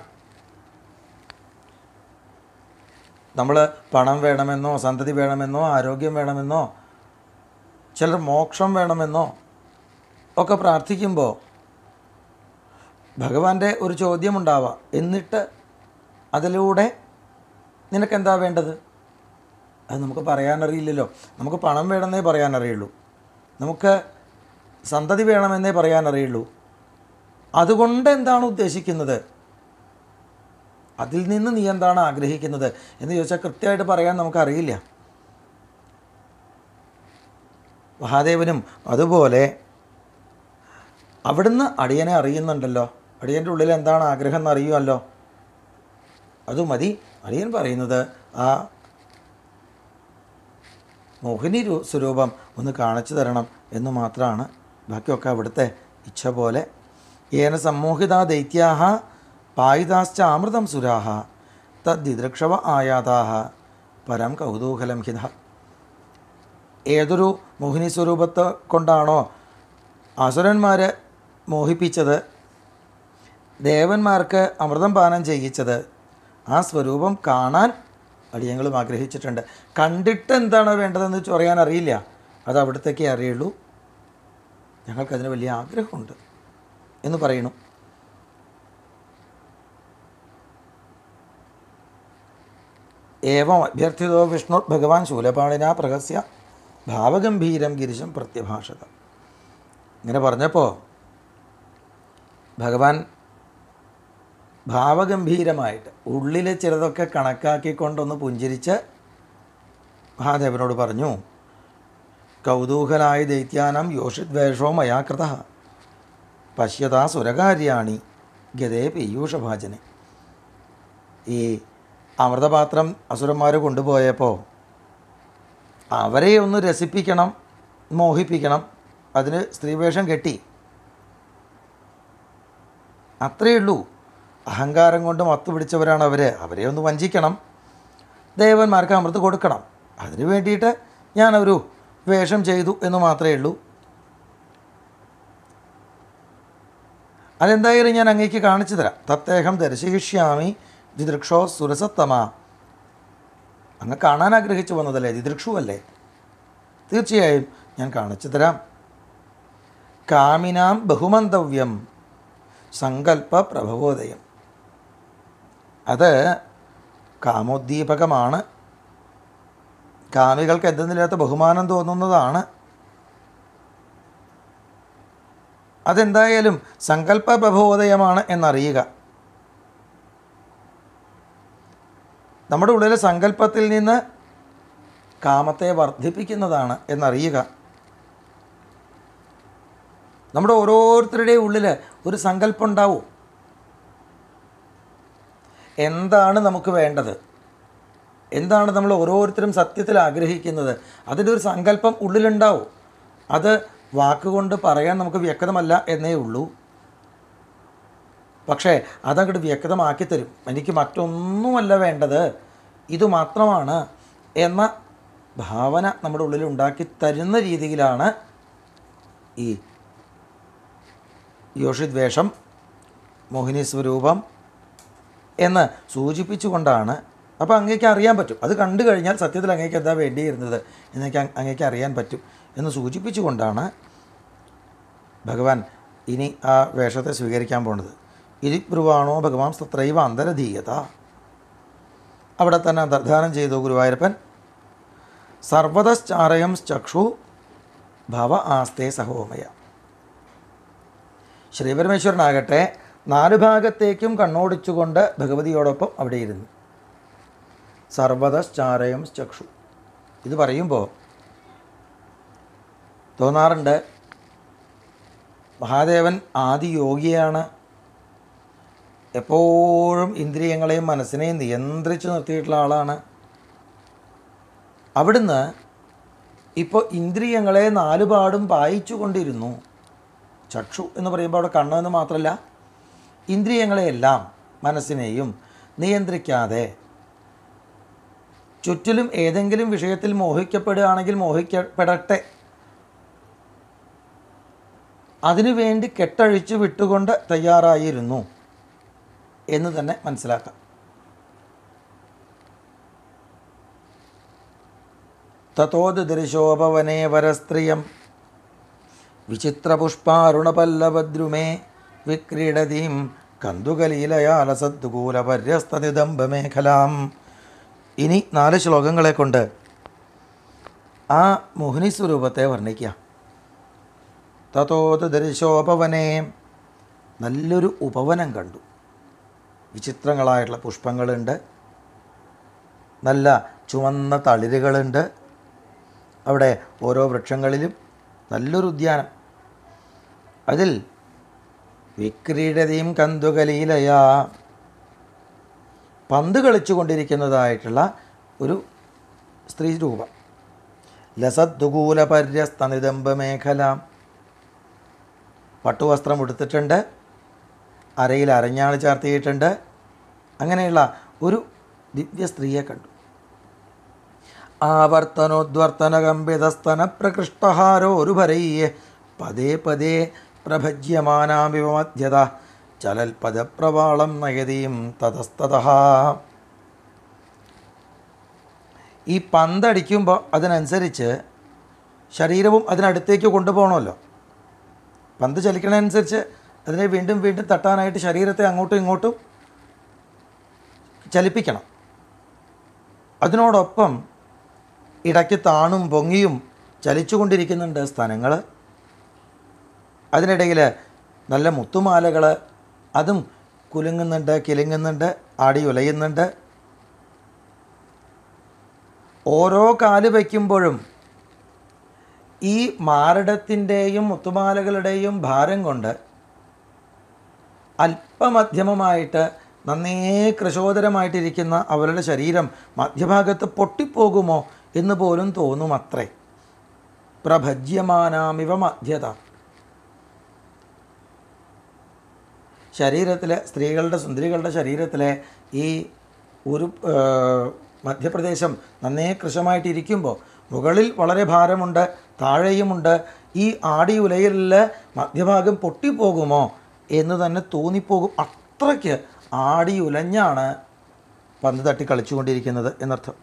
[SPEAKER 2] നമ്മൾ പണം വേണമെന്നോ സന്തതി വേണമെന്നോ ആരോഗ്യം വേണമെന്നോ ചിലർ മോക്ഷം വേണമെന്നോ ഒക്കെ പ്രാർത്ഥിക്കുമ്പോൾ ഭഗവാന്റെ ഒരു ചോദ്യമുണ്ടാവാം എന്നിട്ട് അതിലൂടെ നിനക്കെന്താ വേണ്ടത് അത് നമുക്ക് പറയാനറിയില്ലല്ലോ നമുക്ക് പണം വേണമെന്നേ പറയാനറിയുള്ളൂ നമുക്ക് സന്തതി വേണമെന്നേ പറയാനറിയുള്ളൂ അതുകൊണ്ട് എന്താണ് ഉദ്ദേശിക്കുന്നത് അതിൽ നിന്ന് നീ എന്താണ് ആഗ്രഹിക്കുന്നത് എന്ന് ചോദിച്ചാൽ കൃത്യമായിട്ട് പറയാൻ നമുക്കറിയില്ല മഹാദേവനും അതുപോലെ അവിടുന്ന് അടിയനെ അറിയുന്നുണ്ടല്ലോ അടിയൻ്റെ ഉള്ളിൽ എന്താണ് ആഗ്രഹം എന്ന് അറിയുമല്ലോ അത് മതി അടിയൻ പറയുന്നത് ആ മോഹിനി രൂ- സ്വരൂപം ഒന്ന് കാണിച്ചു തരണം എന്ന് മാത്രമാണ് ബാക്കിയൊക്കെ അവിടുത്തെ ഇച്ഛ പോലെ ഏന സമ്മോഹിത ദൈത്യാഹ പായിതാശ്ച അമൃതം സുരാഹ തദ്ദിദൃക്ഷവ ആയാതാഹ പരം കൗതൂഹലം ഹിത ഏതൊരു മോഹിനി സ്വരൂപത്തെ കൊണ്ടാണോ അസുരന്മാരെ മോഹിപ്പിച്ചത് ദേവന്മാർക്ക് അമൃതം പാനം ചെയ്യിച്ചത് ആ സ്വരൂപം കാണാൻ അടിയങ്ങളും ആഗ്രഹിച്ചിട്ടുണ്ട് കണ്ടിട്ട് എന്താണ് വേണ്ടതെന്ന് പറയാൻ അറിയില്ല അത് അവിടത്തേക്കേ അറിയുള്ളൂ ഞങ്ങൾക്കതിന് വലിയ ആഗ്രഹമുണ്ട് എന്ന് പറയുന്നു ഏവം അഭ്യർത്ഥിതോ വിഷ്ണു ഭഗവാൻ ശൂലപാണിന പ്രഹസ്യ ഭാവഗംഭീരം ഗിരിശം പ്രത്യഭാഷത ഇങ്ങനെ പറഞ്ഞപ്പോൾ ഭഗവാൻ ഭാവഗംഭീരമായിട്ട് ഉള്ളിലെ ചിലതൊക്കെ കണക്കാക്കിക്കൊണ്ടൊന്ന് പുഞ്ചിരിച്ച് മഹാദേവനോട് പറഞ്ഞു കൗതൂഹലായ ദൈത്യാനം യോഷിദ്വേഷോ മയാകൃത പശ്യതാ സുരകാര്യാണി ഗതേ പീയൂഷഭാജനെ ഈ അമൃതപാത്രം അസുരന്മാർ കൊണ്ടുപോയപ്പോൾ അവരെ ഒന്ന് രസിപ്പിക്കണം മോഹിപ്പിക്കണം അതിന് സ്ത്രീവേഷം കെട്ടി അത്രയേ ഉള്ളൂ അഹങ്കാരം കൊണ്ട് മത്തു പിടിച്ചവരാണ് അവർ അവരെ ഒന്ന് വഞ്ചിക്കണം ദേവന്മാർക്ക് അമൃത് കൊടുക്കണം അതിന് വേണ്ടിയിട്ട് ഞാനൊരു വേഷം ചെയ്തു എന്ന് മാത്രമേ ഉള്ളൂ അതെന്തായാലും ഞാൻ അങ്ങേക്ക് കാണിച്ചു തരാം തത്തേഹം ദർശയിഷ്യാമി ദിദൃക്ഷോ സുരസത്തമ അങ്ങ് കാണാൻ ആഗ്രഹിച്ചു വന്നതല്ലേ ദിദൃക്ഷു അല്ലേ തീർച്ചയായും ഞാൻ കാണിച്ചു തരാം കാമിനാം ബഹുമന്തവ്യം സങ്കല്പ പ്രഭവോദയം അത് കാമോദ്ദീപകമാണ് കാമികൾക്ക് എന്തെന്നില്ലാത്ത ബഹുമാനം തോന്നുന്നതാണ് അതെന്തായാലും സങ്കല്പ പ്രഭവോദയമാണ് എന്നറിയുക നമ്മുടെ ഉള്ളിലെ സങ്കല്പത്തിൽ നിന്ന് കാമത്തെ വർദ്ധിപ്പിക്കുന്നതാണ് എന്നറിയുക നമ്മുടെ ഓരോരുത്തരുടെയും ഉള്ളിൽ ഒരു സങ്കല്പം ഉണ്ടാവും എന്താണ് നമുക്ക് വേണ്ടത് എന്താണ് നമ്മൾ ഓരോരുത്തരും സത്യത്തിൽ ആഗ്രഹിക്കുന്നത് അതിൻ്റെ ഒരു സങ്കല്പം ഉള്ളിലുണ്ടാവും അത് വാക്കുകൊണ്ട് പറയാൻ നമുക്ക് വ്യക്തമല്ല എന്നേ ഉള്ളൂ പക്ഷേ അതങ്ങോട്ട് വ്യക്തമാക്കി തരും എനിക്ക് മറ്റൊന്നുമല്ല വേണ്ടത് ഇത് മാത്രമാണ് എന്ന ഭാവന നമ്മുടെ ഉള്ളിൽ ഉണ്ടാക്കി തരുന്ന രീതിയിലാണ് ഈ യോഷിദ്വേഷം മോഹിനി സ്വരൂപം എന്ന് സൂചിപ്പിച്ചുകൊണ്ടാണ് അപ്പോൾ അങ്ങേക്ക് അറിയാൻ പറ്റും അത് കണ്ടു കഴിഞ്ഞാൽ സത്യത്തിൽ അങ്ങേക്ക് എന്താ വേണ്ടിയിരുന്നത് എന്നൊക്കെ അങ്ങേക്ക് അറിയാൻ പറ്റും എന്ന് സൂചിപ്പിച്ചുകൊണ്ടാണ് ഭഗവാൻ ഇനി ആ വേഷത്തെ സ്വീകരിക്കാൻ പോണത് ഇരി ബ്രുവാണോ ഭഗവാൻ തത്രൈവ അന്തരധീയത അവിടെ തന്നെ അന്തർധാനം ചെയ്തു ഗുരുവായൂരപ്പൻ സർവതശ്ചാരയം ചക്ഷു ഭവ ആസ്തേ സഹോമയ ശ്രീപരമേശ്വരനാകട്ടെ നാല് ഭാഗത്തേക്കും കണ്ണോടിച്ചുകൊണ്ട് ഭഗവതിയോടൊപ്പം അവിടെ ഇരുന്നു സർവതശ്ചാരയം ചക്ഷു ഇത് പറയുമ്പോൾ തോന്നാറുണ്ട് മഹാദേവൻ ആദിയോഗിയാണ് എപ്പോഴും ഇന്ദ്രിയങ്ങളെയും മനസ്സിനെയും നിയന്ത്രിച്ച് നിർത്തിയിട്ടുള്ള ആളാണ് അവിടുന്ന് ഇപ്പോൾ ഇന്ദ്രിയങ്ങളെ നാലുപാടും പായിച്ചു കൊണ്ടിരുന്നു ചക്ഷു എന്ന് പറയുമ്പോൾ അവിടെ കണ്ണ് എന്ന് മാത്രമല്ല ഇന്ദ്രിയങ്ങളെയെല്ലാം മനസ്സിനെയും നിയന്ത്രിക്കാതെ ചുറ്റിലും ഏതെങ്കിലും വിഷയത്തിൽ മോഹിക്കപ്പെടുകയാണെങ്കിൽ മോഹിക്കപ്പെടട്ടെ അതിനുവേണ്ടി കെട്ടഴിച്ചു വിട്ടുകൊണ്ട് തയ്യാറായിരുന്നു എന്ന് തന്നെ മനസ്സിലാക്കാം തത്തോദൃശോപവനേ വരസ്ത്രിയം വിചിത്രപുഷ്പാരുണപല്ലവദ്രുമേ വിക്രീഡതീം കന്തുകലീലയാലസദ്ഗൂലപര്യസ്തനിദംബമേഖലാം ഇനി നാല് ശ്ലോകങ്ങളെ കൊണ്ട് ആ മോഹിനി സ്വരൂപത്തെ വർണ്ണിക്കുക തത്തോത് ദർശോപവനേ നല്ലൊരു ഉപവനം കണ്ടു വിചിത്രങ്ങളായിട്ടുള്ള പുഷ്പങ്ങളുണ്ട് നല്ല ചുവന്ന തളിരുകളുണ്ട് അവിടെ ഓരോ വൃക്ഷങ്ങളിലും നല്ലൊരു ഉദ്യാനം അതിൽ വിക്രീഡതയും കന്തുകലീലയാ പന്ത് കളിച്ചുകൊണ്ടിരിക്കുന്നതായിട്ടുള്ള ഒരു സ്ത്രീ രൂപം ലസദ്ദുകൂല പര്യസ്തനിതംബ മേഖല പട്ടുവസ്ത്രം ഉടുത്തിട്ടുണ്ട് അരയിൽ അരഞ്ഞാണ് ചാർത്തിയിട്ടുണ്ട് അങ്ങനെയുള്ള ഒരു ദിവ്യ സ്ത്രീയെ കണ്ടു ആവർത്തനോദ്വർത്തന കമ്പിതസ്തന പ്രകൃഷ്ടഹാരോരുഭരയ്യെ പദേ പദേ പ്രഭജ്യമാനാമിവ മധ്യത ചലൽ പദപ്രവാളം നയതീം തതസ്തത ഈ പന്തടിക്കുമ്പോൾ അതിനനുസരിച്ച് ശരീരവും അതിനടുത്തേക്ക് കൊണ്ടുപോകണമല്ലോ പന്ത് ചലിക്കണതനുസരിച്ച് അതിനെ വീണ്ടും വീണ്ടും തട്ടാനായിട്ട് ശരീരത്തെ അങ്ങോട്ടും ഇങ്ങോട്ടും ചലിപ്പിക്കണം അതിനോടൊപ്പം ഇടയ്ക്ക് താണും പൊങ്ങിയും ചലിച്ചുകൊണ്ടിരിക്കുന്നുണ്ട് സ്ഥലങ്ങൾ അതിനിടയിൽ നല്ല മുത്തുമാലകൾ അതും കുലുങ്ങുന്നുണ്ട് കിലുങ്ങുന്നുണ്ട് ആടി ഉലയുന്നുണ്ട് ഓരോ കാല് വയ്ക്കുമ്പോഴും ഈ മാരടത്തിൻ്റെയും മുത്തുമാലകളുടെയും ഭാരം കൊണ്ട് അല്പമധ്യമമായിട്ട് നന്നേ കൃശോദരമായിട്ടിരിക്കുന്ന അവരുടെ ശരീരം മധ്യഭാഗത്ത് പൊട്ടിപ്പോകുമോ എന്ന് പോലും തോന്നും അത്രേ പ്രഭജ്യമാനാമിവ മധ്യത ശരീരത്തിലെ സ്ത്രീകളുടെ സുന്ദരികളുടെ ശരീരത്തിലെ ഈ ഒരു ആ, മധ്യപ്രദേശം നന്നേ കൃശമായിട്ടിരിക്കുമ്പോൾ മുകളിൽ വളരെ ഭാരമുണ്ട് താഴെയുമുണ്ട് ഈ ആടി ഉലയിൽ മധ്യഭാഗം പൊട്ടിപ്പോകുമോ എന്ന് തന്നെ തോന്നിപ്പോകും അത്രയ്ക്ക് ആടി ഉലഞ്ഞാണ് പന്ത് തട്ടി കളിച്ചുകൊണ്ടിരിക്കുന്നത് എന്നർത്ഥം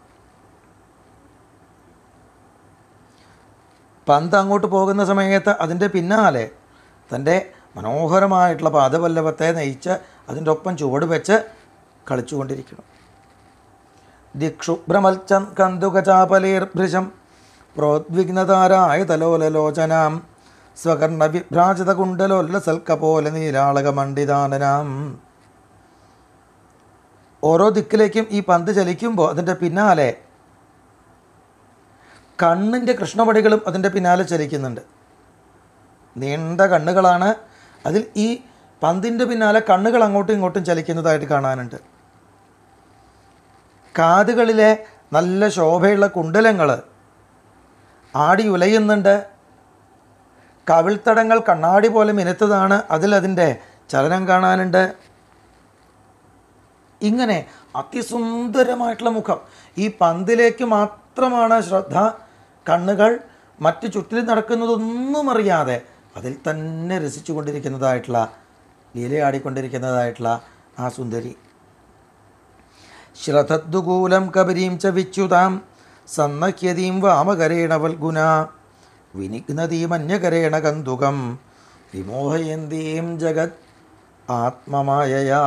[SPEAKER 2] പന്ത് അങ്ങോട്ട് പോകുന്ന സമയത്ത് അതിൻ്റെ പിന്നാലെ തൻ്റെ മനോഹരമായിട്ടുള്ള പാദപല്ലവത്തെ നയിച്ച് അതിൻ്റെ ഒപ്പം ചുവട് വെച്ച് കളിച്ചുകൊണ്ടിരിക്കണം ദിക്ഷുഭ്രമൽച്ചൻ കന്തുകചാപലേർഭൃശം പ്രോദ്വിഗ്നതാരായ തലോലലോചനാം സ്വകർണ വിഭ്രാജിത കുണ്ടലോല്ലസൽക്കപോലെ നീലാളകമണ്ഡിതാനനാം ഓരോ ദിക്കിലേക്കും ഈ പന്ത് ചലിക്കുമ്പോൾ അതിൻ്റെ പിന്നാലെ കണ്ണിൻ്റെ കൃഷ്ണപടികളും അതിൻ്റെ പിന്നാലെ ചലിക്കുന്നുണ്ട് നീണ്ട കണ്ണുകളാണ് അതിൽ ഈ പന്തിൻ്റെ പിന്നാലെ കണ്ണുകൾ അങ്ങോട്ടും ഇങ്ങോട്ടും ചലിക്കുന്നതായിട്ട് കാണാനുണ്ട് കാതുകളിലെ നല്ല ശോഭയുള്ള കുണ്ടലങ്ങൾ ആടി ഉലയുന്നുണ്ട് കവിൾത്തടങ്ങൾ കണ്ണാടി പോലെ മിനുത്തതാണ് അതിൽ അതിൻ്റെ ചലനം കാണാനുണ്ട് ഇങ്ങനെ അതിസുന്ദരമായിട്ടുള്ള മുഖം ഈ പന്തിലേക്ക് മാത്രമാണ് ശ്രദ്ധ കണ്ണുകൾ മറ്റു ചുറ്റിലും നടക്കുന്നതൊന്നും അറിയാതെ അതിൽ തന്നെ രസിച്ചു കൊണ്ടിരിക്കുന്നതായിട്ടുള്ള ലീലയാടിക്കൊണ്ടിരിക്കുന്നതായിട്ടുള്ള ആ സുന്ദരി ശ്രദ്ധദ്ദുകൂലം കബരീം ച വിച്യുതാം സന്നഹ്യതീം വാമകരേണ വൽഗുന വിനിഗ്നതീമന്യകരേണ കന്തുകം വിമോഹയന്തീം ജഗത് ആത്മമായയാ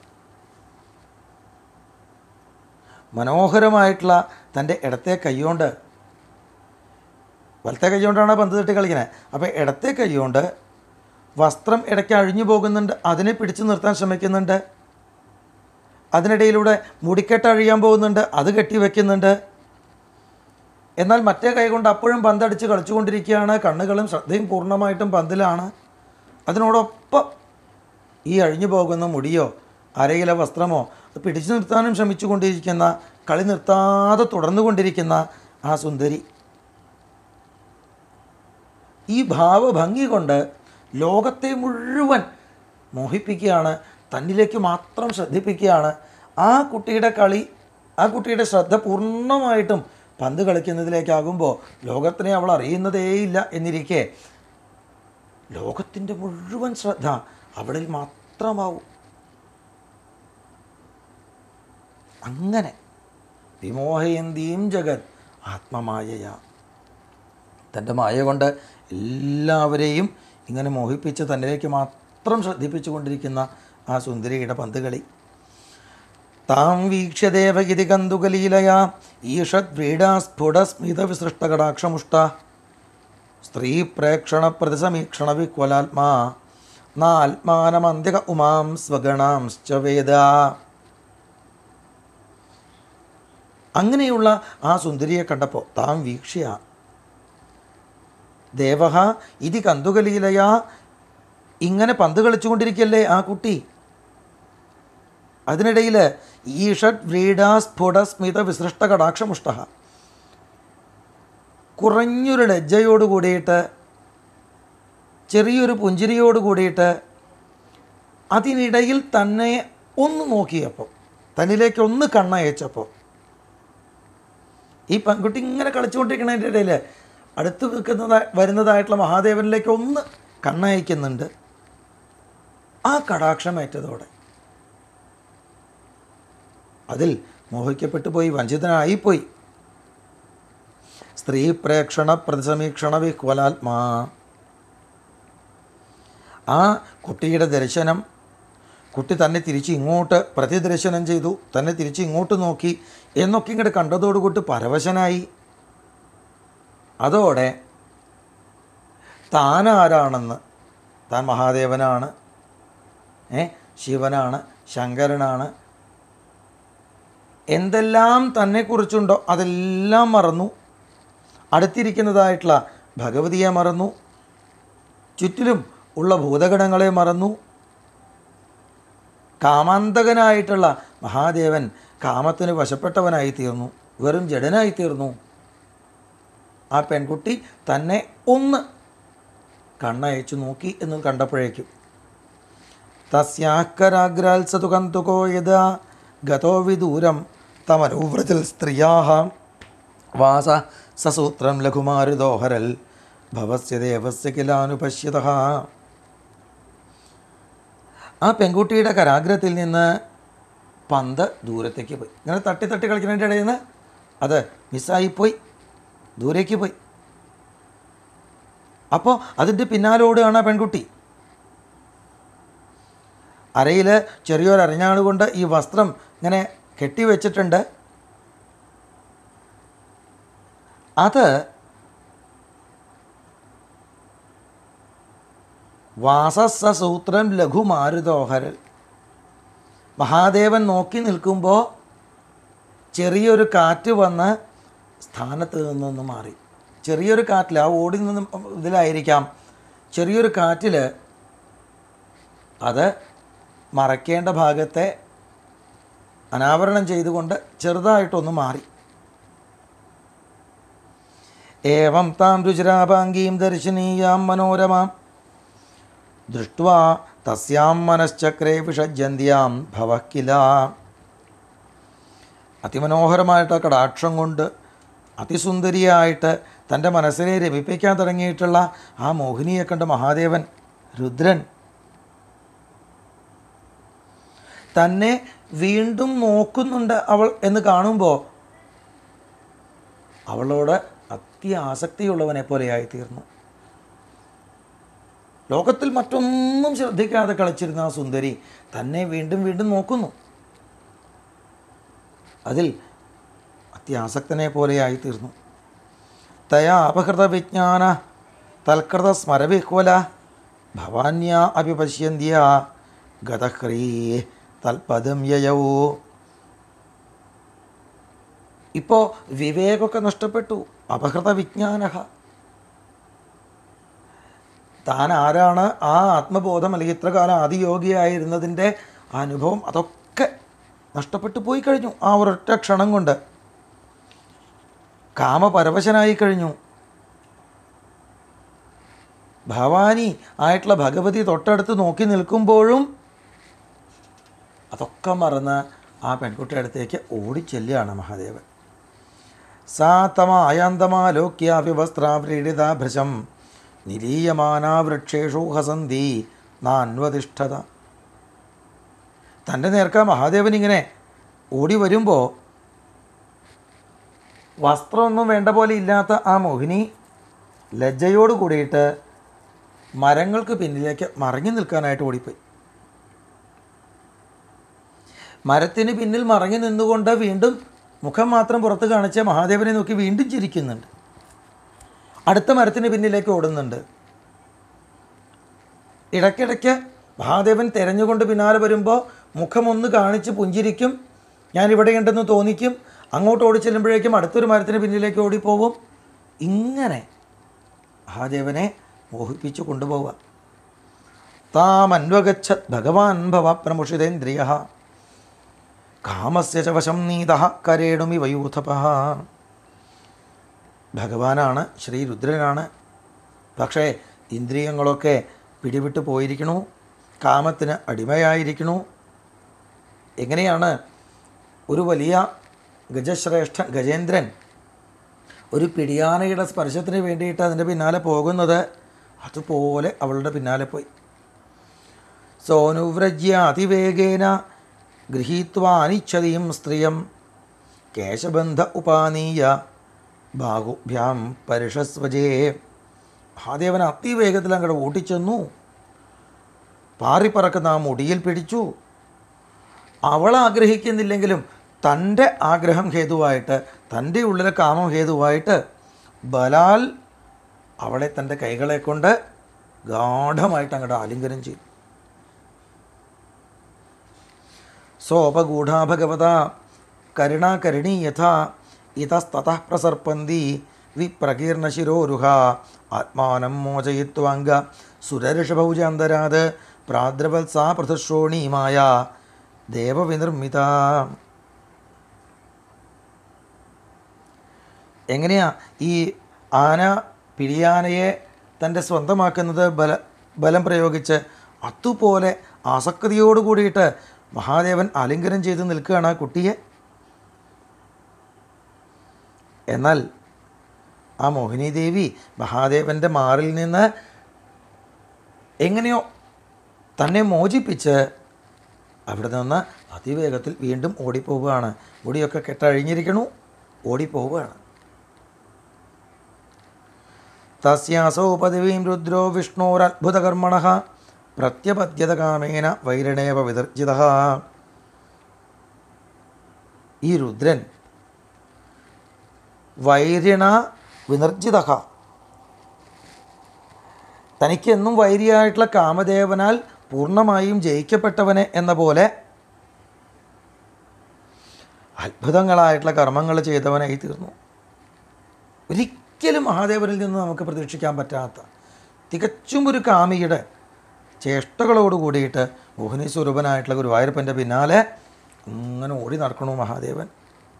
[SPEAKER 2] മനോഹരമായിട്ടുള്ള തൻ്റെ ഇടത്തെ കൈകൊണ്ട് വലത്തെ കൈകൊണ്ടാണ് പന്ത് തട്ടി കളിക്കുന്നത് അപ്പോൾ ഇടത്തെ കൈകൊണ്ട് വസ്ത്രം ഇടയ്ക്ക് അഴിഞ്ഞു പോകുന്നുണ്ട് അതിനെ പിടിച്ചു നിർത്താൻ ശ്രമിക്കുന്നുണ്ട് അതിനിടയിലൂടെ മുടിക്കെട്ട് അഴിയാൻ പോകുന്നുണ്ട് അത് കെട്ടി വയ്ക്കുന്നുണ്ട് എന്നാൽ മറ്റേ കൈ കൊണ്ട് അപ്പോഴും പന്തടിച്ച് കളിച്ചുകൊണ്ടിരിക്കുകയാണ് കണ്ണുകളും ശ്രദ്ധയും പൂർണ്ണമായിട്ടും പന്തിലാണ് അതിനോടൊപ്പം ഈ അഴിഞ്ഞു പോകുന്ന മുടിയോ അരയിലെ വസ്ത്രമോ അത് പിടിച്ചു നിർത്താനും ശ്രമിച്ചുകൊണ്ടിരിക്കുന്ന കളി നിർത്താതെ തുടർന്നുകൊണ്ടിരിക്കുന്ന ആ സുന്ദരി ഈ ഭാവഭംഗി കൊണ്ട് ലോകത്തെ മുഴുവൻ മോഹിപ്പിക്കുകയാണ് തന്നിലേക്ക് മാത്രം ശ്രദ്ധിപ്പിക്കുകയാണ് ആ കുട്ടിയുടെ കളി ആ കുട്ടിയുടെ ശ്രദ്ധ പൂർണ്ണമായിട്ടും പന്ത് കളിക്കുന്നതിലേക്കാകുമ്പോൾ ലോകത്തിനെ അവൾ അറിയുന്നതേയില്ല എന്നിരിക്കെ ലോകത്തിൻ്റെ മുഴുവൻ ശ്രദ്ധ അവളിൽ മാത്രമാവും അങ്ങനെ വിമോഹയന്തിയും ജഗത് ആത്മമായയാ തൻ്റെ മായ കൊണ്ട് എല്ലാവരെയും ഇങ്ങനെ മോഹിപ്പിച്ച് തന്നിലേക്ക് മാത്രം ശ്രദ്ധിപ്പിച്ചു കൊണ്ടിരിക്കുന്ന ആ സുന്ദരിയുടെ പന്തുകളി താം വീക്ഷ്യ ദേവഗിതി കന്തുകലീലയാ ഈഷദ്വ്രീഡാ സ്ഫുടസ്മിത വിസൃഷ്ടകടാക്ഷമുഷ്ട സ്ത്രീ പ്രേക്ഷണ പ്രതിസമീക്ഷണ വിക്വലാത്മാ നാത്മാനമന്തിക ഉമാം സ്വഗണാംശ്ച വേദ അങ്ങനെയുള്ള ആ സുന്ദരിയെ കണ്ടപ്പോൾ താം വീക്ഷ്യ ദേവഹ ഇതി കന്തുകലീലയാ ഇങ്ങനെ പന്ത് കളിച്ചുകൊണ്ടിരിക്കല്ലേ ആ കുട്ടി അതിനിടയിൽ ഈഷഡ് വ്രീഡ സ്ഫുട സ്മിത വിസൃഷ്ട കടാക്ഷമുഷ്ട കുറഞ്ഞൊരു ലജ്ജയോട് കൂടിയിട്ട് ചെറിയൊരു പുഞ്ചിരിയോട് കൂടിയിട്ട് അതിനിടയിൽ തന്നെ ഒന്ന് നോക്കിയപ്പോൾ തന്നിലേക്ക് ഒന്ന് കണ്ണയച്ചപ്പോൾ ഈ പെൺകുട്ടി ഇങ്ങനെ കളിച്ചുകൊണ്ടിരിക്കുന്നതിൻ്റെ ഇടയിൽ അടുത്ത് നിൽക്കുന്നതാ വരുന്നതായിട്ടുള്ള മഹാദേവനിലേക്ക് ഒന്ന് കണ്ണയക്കുന്നുണ്ട് ആ കടാക്ഷമേറ്റതോടെ അതിൽ മോഹിക്കപ്പെട്ടു പോയി വഞ്ചിതനായിപ്പോയി സ്ത്രീ പ്രേക്ഷണ പ്രതിസമീക്ഷണ വിഹ്വലാത്മാ ആ കുട്ടിയുടെ ദർശനം കുട്ടി തന്നെ തിരിച്ച് ഇങ്ങോട്ട് പ്രതിദർശനം ചെയ്തു തന്നെ തിരിച്ച് ഇങ്ങോട്ട് നോക്കി എന്നൊക്കെ ഇങ്ങോട്ട് കണ്ടതോടുകൂട്ട് പരവശനായി അതോടെ താനാരാണെന്ന് താൻ മഹാദേവനാണ് ഏ ശിവനാണ് ശങ്കരനാണ് എന്തെല്ലാം തന്നെക്കുറിച്ചുണ്ടോ അതെല്ലാം മറന്നു അടുത്തിരിക്കുന്നതായിട്ടുള്ള ഭഗവതിയെ മറന്നു ചുറ്റിലും ഉള്ള ഭൂതഗണങ്ങളെ മറന്നു കാമാന്തകനായിട്ടുള്ള മഹാദേവൻ കാമത്തിന് വശപ്പെട്ടവനായി തീർന്നു വെറും ജഡനായി തീർന്നു ആ പെൺകുട്ടി തന്നെ ഒന്ന് കണ്ണയച്ചു നോക്കി എന്ന് കണ്ടപ്പോഴേക്കും തസ്യാക്കരാഗ്രാത്സതു കന്തുകോ യഥാ ഗതോ വിദൂരം തമനൂവ്രതിൽ സ്ത്രീയാഹ വാസ സസൂത്രം ലഘുമാരുദോഹരൽ ഭവസ്യ ദേവസ്യ കിലാനുപശ്യത ആ പെൺകുട്ടിയുടെ കരാഗ്രത്തിൽ നിന്ന് പന്ത് ദൂരത്തേക്ക് പോയി ഇങ്ങനെ തട്ടി തട്ടി കളിക്കുന്നതിൻ്റെ ഇടയിൽ നിന്ന് അത് മിസ്സായിപ്പോയി ദൂരേക്ക് പോയി അപ്പോൾ അതിൻ്റെ പിന്നാലെ ഓടുകയാണ് ആ പെൺകുട്ടി അരയിൽ ചെറിയൊരു അരഞ്ഞാണ് കൊണ്ട് ഈ വസ്ത്രം ഇങ്ങനെ കെട്ടിവെച്ചിട്ടുണ്ട് അത് വാസസൂത്രം ലഘുമാരുദോഹരൽ മഹാദേവൻ നോക്കി നിൽക്കുമ്പോൾ ചെറിയൊരു കാറ്റ് വന്ന് സ്ഥാനത്ത് നിന്നൊന്ന് മാറി ചെറിയൊരു കാറ്റിൽ ആ ഓടി നിന്ന് ഇതിലായിരിക്കാം ചെറിയൊരു കാറ്റിൽ അത് മറയ്ക്കേണ്ട ഭാഗത്തെ അനാവരണം ചെയ്തുകൊണ്ട് ചെറുതായിട്ടൊന്ന് മാറി ഏവം താം രുചിരാപാംഗീം ദർശനീയാം മനോരമാം ദൃഷ്ട്വാ തസ്യാം മനശ്ചക്രേ വിഷജന്ത്യാം ഭവക്കില അതിമനോഹരമായിട്ട് ആ കടാക്ഷം കൊണ്ട് അതിസുന്ദരിയായിട്ട് തൻ്റെ മനസ്സിനെ രമിപ്പിക്കാൻ തുടങ്ങിയിട്ടുള്ള ആ മോഹിനിയെ കണ്ട് മഹാദേവൻ രുദ്രൻ തന്നെ വീണ്ടും നോക്കുന്നുണ്ട് അവൾ എന്ന് കാണുമ്പോൾ അവളോട് അത്യാസക്തിയുള്ളവനെ പോലെയായി തീർന്നു ലോകത്തിൽ മറ്റൊന്നും ശ്രദ്ധിക്കാതെ കളിച്ചിരുന്ന ആ സുന്ദരി തന്നെ വീണ്ടും വീണ്ടും നോക്കുന്നു അതിൽ അത്യാസക്തനെ പോലെയായി തീർന്നു തയാ അപഹൃത വിജ്ഞാന തൽകൃത സ്മരവിഹ്വല ഭവാന്യ അഭിപശ്യന്ത്യ ഗതഹ്രീ തൽപദം യയൗ ഇപ്പോൾ വിവേകമൊക്കെ നഷ്ടപ്പെട്ടു അപഹൃത വിജ്ഞാന താൻ ആരാണ് ആ ആത്മബോധം അല്ലെങ്കിൽ ഇത്ര കാലം ആദിയോഗിയായിരുന്നതിൻ്റെ അനുഭവം അതൊക്കെ നഷ്ടപ്പെട്ടു പോയി കഴിഞ്ഞു ആ ഒരൊറ്റ ക്ഷണം കൊണ്ട് കാമപരവശനായി കഴിഞ്ഞു ഭവാനി ആയിട്ടുള്ള ഭഗവതി തൊട്ടടുത്ത് നോക്കി നിൽക്കുമ്പോഴും അതൊക്കെ മറന്ന് ആ പെൺകുട്ടിയുടെ അടുത്തേക്ക് ഓടിച്ചെല്ലുകയാണ് മഹാദേവൻ സാ തമായാന്തമാലോക്യാവ്യവസ്ത്രാവ്രീഡിതാഭൃശം നിരീയമാനാ വൃക്ഷേഷു ഹസന്തി നാൻവതിഷ്ഠത തൻ്റെ നേർക്ക മഹാദേവൻ ഇങ്ങനെ ഓടി വരുമ്പോൾ വസ്ത്രമൊന്നും വേണ്ട പോലെ ഇല്ലാത്ത ആ മോഹിനി ലജ്ജയോട് കൂടിയിട്ട് മരങ്ങൾക്ക് പിന്നിലേക്ക് മറങ്ങി നിൽക്കാനായിട്ട് ഓടിപ്പോയി മരത്തിന് പിന്നിൽ മറങ്ങി നിന്നുകൊണ്ട് വീണ്ടും മുഖം മാത്രം പുറത്ത് കാണിച്ച മഹാദേവനെ നോക്കി വീണ്ടും ചിരിക്കുന്നുണ്ട് അടുത്ത മരത്തിന് പിന്നിലേക്ക് ഓടുന്നുണ്ട് ഇടയ്ക്കിടയ്ക്ക് മഹാദേവൻ തെരഞ്ഞുകൊണ്ട് പിന്നാലെ വരുമ്പോൾ മുഖമൊന്ന് കാണിച്ച് പുഞ്ചിരിക്കും ഞാൻ ഇവിടെയുണ്ടെന്ന് തോന്നിക്കും അങ്ങോട്ട് ഓടി ചെല്ലുമ്പോഴേക്കും അടുത്തൊരു മരത്തിന് പിന്നിലേക്ക് ഓടിപ്പോവും ഇങ്ങനെ മഹാദേവനെ മോഹിപ്പിച്ചു കൊണ്ടുപോവുക താമന്വഗച്ഛത് ഭഗവാൻ ഭവ പ്രമുഷിതേന്ദ്രിയ കാമസ്യ ച വശം നീത കരേണുമി വയൂഥപ ഭഗവാനാണ് ശ്രീരുദ്രനാണ് പക്ഷേ ഇന്ദ്രിയങ്ങളൊക്കെ പിടിവിട്ട് പോയിരിക്കണു കാമത്തിന് അടിമയായിരിക്കണു എങ്ങനെയാണ് ഒരു വലിയ ഗജശ്രേഷ്ഠ ഗജേന്ദ്രൻ ഒരു പിടിയാനയുടെ സ്പർശത്തിന് വേണ്ടിയിട്ട് അതിൻ്റെ പിന്നാലെ പോകുന്നത് അതുപോലെ അവളുടെ പിന്നാലെ പോയി സോനുവ്രജ്യ അതിവേഗേന ഗൃഹീത്വാനിച്ഛതീം സ്ത്രിയം കേശബന്ധ ഉപാനീയ ബാഹുഭ്യാം പരിഷസ്വജേ മഹാദേവൻ അതിവേഗത്തിൽ അങ്ങോട്ട് ഓട്ടിച്ചെന്നു പാറിപ്പറക്കുന്ന ആ മുടിയിൽ പിടിച്ചു അവൾ ആഗ്രഹിക്കുന്നില്ലെങ്കിലും തൻ്റെ ആഗ്രഹം ഹേതുവായിട്ട് തൻ്റെ ഉള്ളിലെ കാമം ഹേതുവായിട്ട് ബലാൽ അവളെ തൻ്റെ കൈകളെ കൊണ്ട് ഗാഠമായിട്ട് അങ്ങോട്ട് ആലിംഗനം ചെയ്തു സോപഗൂഢാ ഭഗവത കരുണാകരുണീ യഥാ ഇതസ്തത പ്രസർപ്പന്തി വിപ്രകീർണശിരോരുഹ ആത്മാനം മോചയിത്വാംഗ സുരഋഷഭൗജാന്തരാത് പ്രാദ്രവത്സാ പൃഥുശ്രോണീമായ ദേവവിനിർമ്മിത എങ്ങനെയാ ഈ ആന പിടിയാനയെ തൻ്റെ സ്വന്തമാക്കുന്നത് ബല ബലം പ്രയോഗിച്ച് അതുപോലെ ആസക്തിയോട് കൂടിയിട്ട് മഹാദേവൻ ആലിംഗനം ചെയ്ത് നിൽക്കുകയാണ് ആ കുട്ടിയെ എന്നാൽ ആ മോഹിനി ദേവി മഹാദേവൻ്റെ മാറിൽ നിന്ന് എങ്ങനെയോ തന്നെ മോചിപ്പിച്ച് അവിടെ നിന്ന് അതിവേഗത്തിൽ വീണ്ടും ഓടിപ്പോവുകയാണ് മുടിയൊക്കെ കെട്ടഴിഞ്ഞിരിക്കണു ഓടിപ്പോവുകയാണ് തസ്യാസോ പദവീം രുദ്രോ വിഷ്ണോരത്ഭുതകർമ്മണ പ്രത്യപദ്യത കാമേന വൈരണേവ വിതർജിത ഈ രുദ്രൻ വൈരിണ വിനർജിത തനിക്കെന്നും വൈരിയായിട്ടുള്ള കാമദേവനാൽ പൂർണ്ണമായും ജയിക്കപ്പെട്ടവനെ എന്ന പോലെ അത്ഭുതങ്ങളായിട്ടുള്ള കർമ്മങ്ങൾ ചെയ്തവനായി തീർന്നു ഒരിക്കലും മഹാദേവനിൽ നിന്ന് നമുക്ക് പ്രതീക്ഷിക്കാൻ പറ്റാത്ത തികച്ചും ഒരു കാമിയുടെ ചേഷ്ടകളോട് കൂടിയിട്ട് മോഹിനി സ്വരൂപനായിട്ടുള്ള ഗുരുവായൂരപ്പൻ്റെ പിന്നാലെ ഇങ്ങനെ ഓടി നടക്കണു മഹാദേവൻ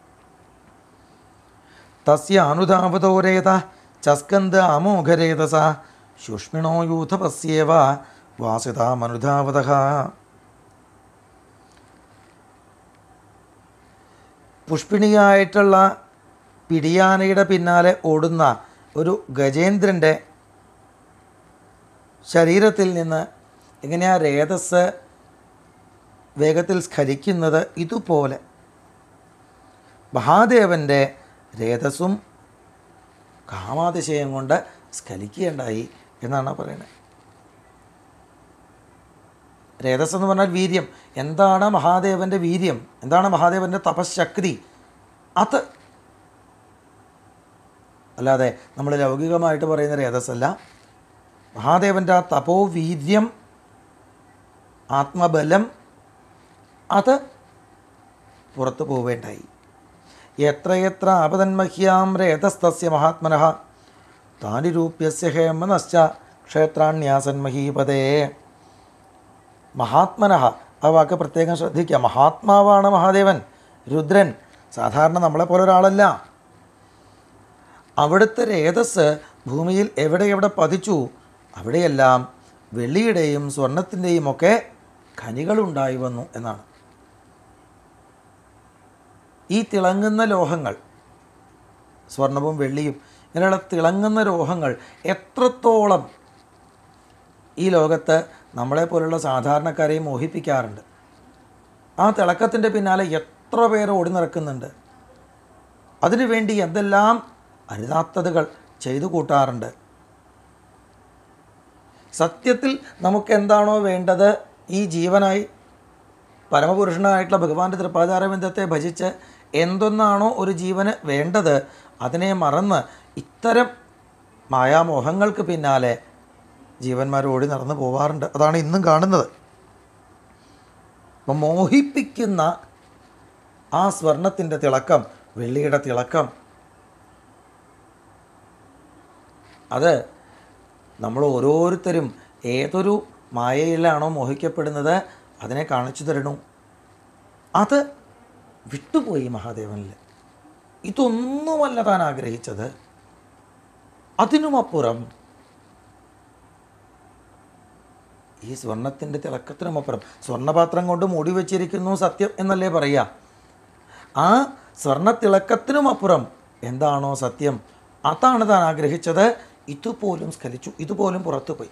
[SPEAKER 2] തസ്യ അനുധാവതോരേത ചസ്കന്ദ അമോഘരേതസ ശുഷ്മിണോ യൂഥപസ്യേവ വാസിതാമനുധാവത പുഷ്പിണിയായിട്ടുള്ള പിടിയാനയുടെ പിന്നാലെ ഓടുന്ന ഒരു ഗജേന്ദ്രൻ്റെ ശരീരത്തിൽ നിന്ന് എങ്ങനെയാ രേതസ് വേഗത്തിൽ സ്ഖലിക്കുന്നത് ഇതുപോലെ മഹാദേവൻ്റെ രേതസ്സും കാമാതിശയം കൊണ്ട് സ്ഖലിക്കുകയുണ്ടായി എന്നാണ് പറയുന്നത് രേതസ് എന്ന് പറഞ്ഞാൽ വീര്യം എന്താണ് മഹാദേവൻ്റെ വീര്യം എന്താണ് മഹാദേവൻ്റെ തപശക്തി അത് അല്ലാതെ നമ്മൾ ലൗകികമായിട്ട് പറയുന്ന രേതസ്സല്ല മഹാദേവൻ്റെ ആ തപോവീര്യം ആത്മബലം അത് പുറത്തു പോവേണ്ടായി എത്രയെത്ര ആപതന്മഹ്യാം രേതസ്തസ്യ മഹാത്മനഃ താനിരൂപ്യസ്യ ഹേമനശ്ച ക്ഷേത്രാണ്യാസന്മഹീപതേ മഹാത്മനഃ ആ വാക്ക് പ്രത്യേകം ശ്രദ്ധിക്കുക മഹാത്മാവാണ് മഹാദേവൻ രുദ്രൻ സാധാരണ നമ്മളെ പോലെ ഒരാളല്ല അവിടുത്തെ രേതസ് ഭൂമിയിൽ എവിടെ എവിടെ പതിച്ചു അവിടെയെല്ലാം വെള്ളിയുടെയും സ്വർണത്തിൻ്റെയും ഒക്കെ ഖനികളുണ്ടായി വന്നു എന്നാണ് ഈ തിളങ്ങുന്ന ലോഹങ്ങൾ സ്വർണവും വെള്ളിയും ഇങ്ങനെയുള്ള തിളങ്ങുന്ന ലോഹങ്ങൾ എത്രത്തോളം ഈ ലോകത്ത് നമ്മളെ പോലുള്ള സാധാരണക്കാരെയും മോഹിപ്പിക്കാറുണ്ട് ആ തിളക്കത്തിൻ്റെ പിന്നാലെ എത്ര പേർ ഓടി നടക്കുന്നുണ്ട് അതിനുവേണ്ടി എന്തെല്ലാം അരുതാത്തതുകൾ ചെയ്തു കൂട്ടാറുണ്ട് സത്യത്തിൽ നമുക്ക് എന്താണോ വേണ്ടത് ഈ ജീവനായി പരമപുരുഷനായിട്ടുള്ള ഭഗവാന്റെ തൃപ്പാചാരബന്ധത്തെ ഭജിച്ച് എന്തൊന്നാണോ ഒരു ജീവന് വേണ്ടത് അതിനെ മറന്ന് ഇത്തരം മായാമോഹങ്ങൾക്ക് പിന്നാലെ ജീവന്മാർ ഓടി നടന്നു പോവാറുണ്ട് അതാണ് ഇന്നും കാണുന്നത് അപ്പം മോഹിപ്പിക്കുന്ന ആ സ്വർണത്തിൻ്റെ തിളക്കം വെള്ളിയുടെ തിളക്കം അത് നമ്മൾ ഓരോരുത്തരും ഏതൊരു മായയിലാണോ മോഹിക്കപ്പെടുന്നത് അതിനെ കാണിച്ചു തരണു അത് വിട്ടുപോയി മഹാദേവനിൽ ഇതൊന്നുമല്ല താൻ ആഗ്രഹിച്ചത് അതിനുമപ്പുറം ഈ സ്വർണത്തിൻ്റെ തിളക്കത്തിനുമപ്പുറം സ്വർണ്ണപാത്രം കൊണ്ട് മൂടി വെച്ചിരിക്കുന്നു സത്യം എന്നല്ലേ പറയുക ആ സ്വർണ്ണത്തിളക്കത്തിനുമപ്പുറം എന്താണോ സത്യം അതാണ് താൻ ആഗ്രഹിച്ചത് ഇതുപോലും സ്ഖലിച്ചു ഇതുപോലും പുറത്തു പോയി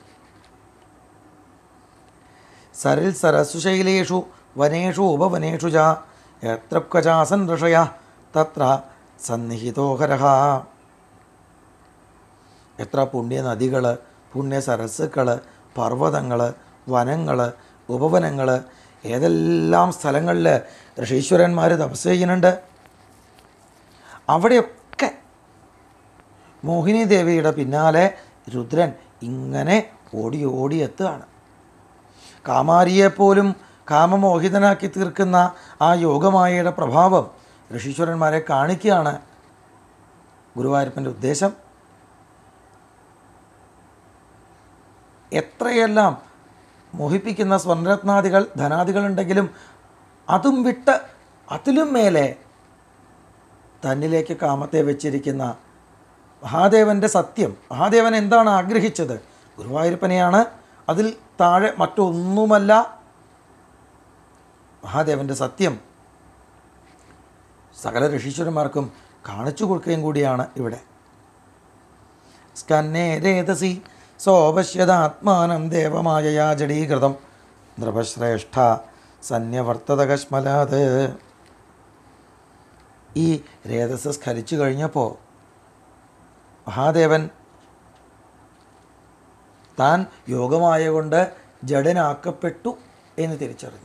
[SPEAKER 2] സരിൽ സരസുശൈലേഷു വനേഷു ഉപവനേഷു ച എത്ര ക്വചാസൻ ഋഷയ തത്ര സന്നിഹിതോഹരഹ എത്ര പുണ്യ നദികൾ പുണ്യ സരസ്സുകൾ പർവ്വതങ്ങൾ വനങ്ങൾ ഉപവനങ്ങൾ ഏതെല്ലാം സ്ഥലങ്ങളിൽ ഋഷീശ്വരന്മാർ തപസ് ചെയ്യുന്നുണ്ട് അവിടെയൊക്കെ മോഹിനി ദേവിയുടെ പിന്നാലെ രുദ്രൻ ഇങ്ങനെ ഓടി ഓടി എത്തുകയാണ് കാമാരിയെപ്പോലും കാമമോഹിതനാക്കി തീർക്കുന്ന ആ യോഗമായയുടെ പ്രഭാവം ഋഷീശ്വരന്മാരെ കാണിക്കുകയാണ് ഗുരുവായൂരപ്പൻ്റെ ഉദ്ദേശം എത്രയെല്ലാം മോഹിപ്പിക്കുന്ന സ്വർണ്ണരത്നാദികൾ ധനാദികളുണ്ടെങ്കിലും അതും വിട്ട് അതിലും മേലെ തന്നിലേക്ക് കാമത്തെ വെച്ചിരിക്കുന്ന മഹാദേവൻ്റെ സത്യം മഹാദേവൻ എന്താണ് ആഗ്രഹിച്ചത് ഗുരുവായൂരപ്പനെയാണ് അതിൽ താഴെ മറ്റൊന്നുമല്ല മഹാദേവൻ്റെ സത്യം സകല ഋഷീശ്വരന്മാർക്കും കാണിച്ചു കൊടുക്കുകയും കൂടിയാണ് ഇവിടെ സ്കന്നേ രേതസി സോപശ്യതാത്മാനം ദേവമായയാ ജഡീകൃതം നൃപശ്രേഷ്ഠ സന്യവർത്തതകശ്മലാത് ഈ രേതസ് സ്ഖലിച്ചു കഴിഞ്ഞപ്പോൾ മഹാദേവൻ താൻ യോഗമായ കൊണ്ട് ജഡനാക്കപ്പെട്ടു എന്ന് തിരിച്ചറിഞ്ഞു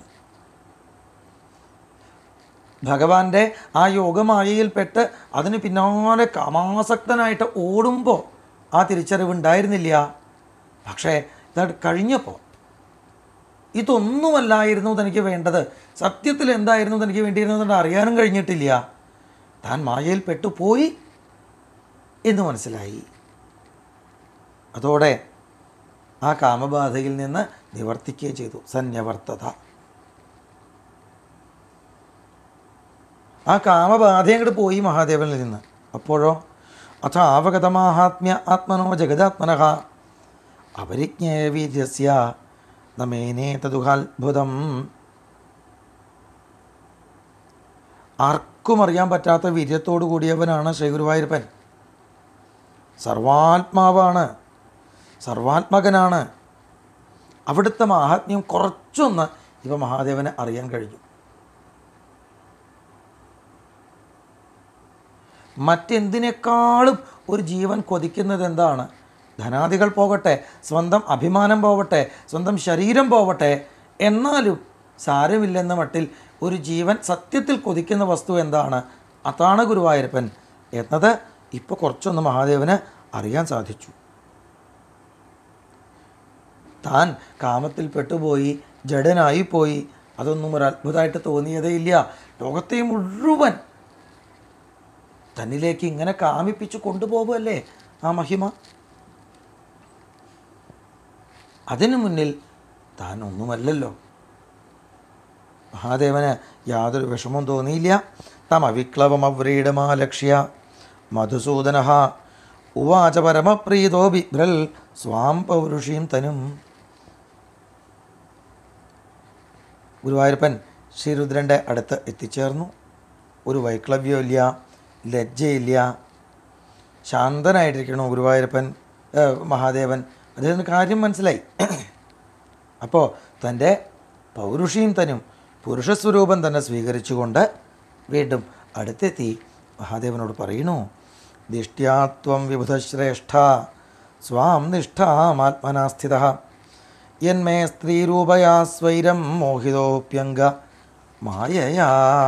[SPEAKER 2] ഭഗവാന്റെ ആ യോഗമായയിൽപ്പെട്ട് അതിന് പിന്നാലെ കാമാസക്തനായിട്ട് ഓടുമ്പോൾ ആ തിരിച്ചറിവ് ഉണ്ടായിരുന്നില്ല പക്ഷേ ഇത് കഴിഞ്ഞപ്പോൾ ഇതൊന്നുമല്ലായിരുന്നു തനിക്ക് വേണ്ടത് സത്യത്തിൽ എന്തായിരുന്നു തനിക്ക് വേണ്ടിയിരുന്നത് അറിയാനും കഴിഞ്ഞിട്ടില്ല താൻ മായയിൽ പെട്ടുപോയി എന്ന് മനസ്സിലായി അതോടെ ആ കാമബാധയിൽ നിന്ന് നിവർത്തിക്കുകയും ചെയ്തു സന്യവർത്തത ആ കാമബാധ അങ്ങോട്ട് പോയി മഹാദേവനിൽ നിന്ന് അപ്പോഴോ അഥ ആവഗതമാഹാത്മ്യ ആത്മനോ ജഗദാത്മനഃ അപരിജ്ഞേയ വീര്യസ്യ നമേനേ തതുഹാത്ഭുതം ആർക്കും അറിയാൻ പറ്റാത്ത വീര്യത്തോടു കൂടിയവനാണ് ശ്രീഗുരുവായൂരപ്പൻ സർവാത്മാവാണ് സർവാത്മകനാണ് അവിടുത്തെ മാഹാത്മ്യം കുറച്ചൊന്ന് ഇവ മഹാദേവന് അറിയാൻ കഴിഞ്ഞു മറ്റെന്തിനേക്കാളും ഒരു ജീവൻ കൊതിക്കുന്നത് എന്താണ് ധനാദികൾ പോകട്ടെ സ്വന്തം അഭിമാനം പോവട്ടെ സ്വന്തം ശരീരം പോവട്ടെ എന്നാലും സാരമില്ലെന്ന മട്ടിൽ ഒരു ജീവൻ സത്യത്തിൽ കൊതിക്കുന്ന വസ്തു എന്താണ് അതാണ് ഗുരുവായൂരപ്പൻ എന്നത് ഇപ്പോൾ കുറച്ചൊന്ന് മഹാദേവന് അറിയാൻ സാധിച്ചു താൻ കാമത്തിൽ പെട്ടുപോയി ജഡനായി പോയി അതൊന്നും ഒരു അത്ഭുതമായിട്ട് തോന്നിയതേ ഇല്ല ലോകത്തെ മുഴുവൻ തന്നിലേക്ക് ഇങ്ങനെ കാമിപ്പിച്ച് കൊണ്ടുപോകുമല്ലേ ആ മഹിമ അതിനു മുന്നിൽ താൻ ഒന്നുമല്ലല്ലോ മഹാദേവന് യാതൊരു വിഷമവും തോന്നിയില്ല തം അവിക്ലവമവ്രീഡമാലക്ഷ്യ മധുസൂദന ഉവാച പരമപ്രീതോ ബിഭ്രൽ സ്വാം പൗരുഷീം തനും ഗുരുവായൂരപ്പൻ ശ്രീരുദ്രൻ്റെ അടുത്ത് എത്തിച്ചേർന്നു ഒരു വൈക്ലവ്യമില്ല ലജ്ജയില്ല ശാന്തനായിട്ടിരിക്കണു ഗുരുവായൂരപ്പൻ ഏ, മഹാദേവൻ അദ്ദേഹത്തിന് കാര്യം മനസ്സിലായി അപ്പോൾ തൻ്റെ പൗരുഷീം തനും പുരുഷസ്വരൂപം തന്നെ സ്വീകരിച്ചുകൊണ്ട് വീണ്ടും അടുത്തെത്തി മഹാദേവനോട് പറയണു ദിഷ്ട്യാത്വം വിബുധശ്രേഷ്ഠ സ്വാം നിഷ്ഠാമാത്മനാ സ്ഥിത യന്മേ സ്ത്രീരൂപയാ സ്വൈരം മോഹിതോപ്യംഗ മായയാ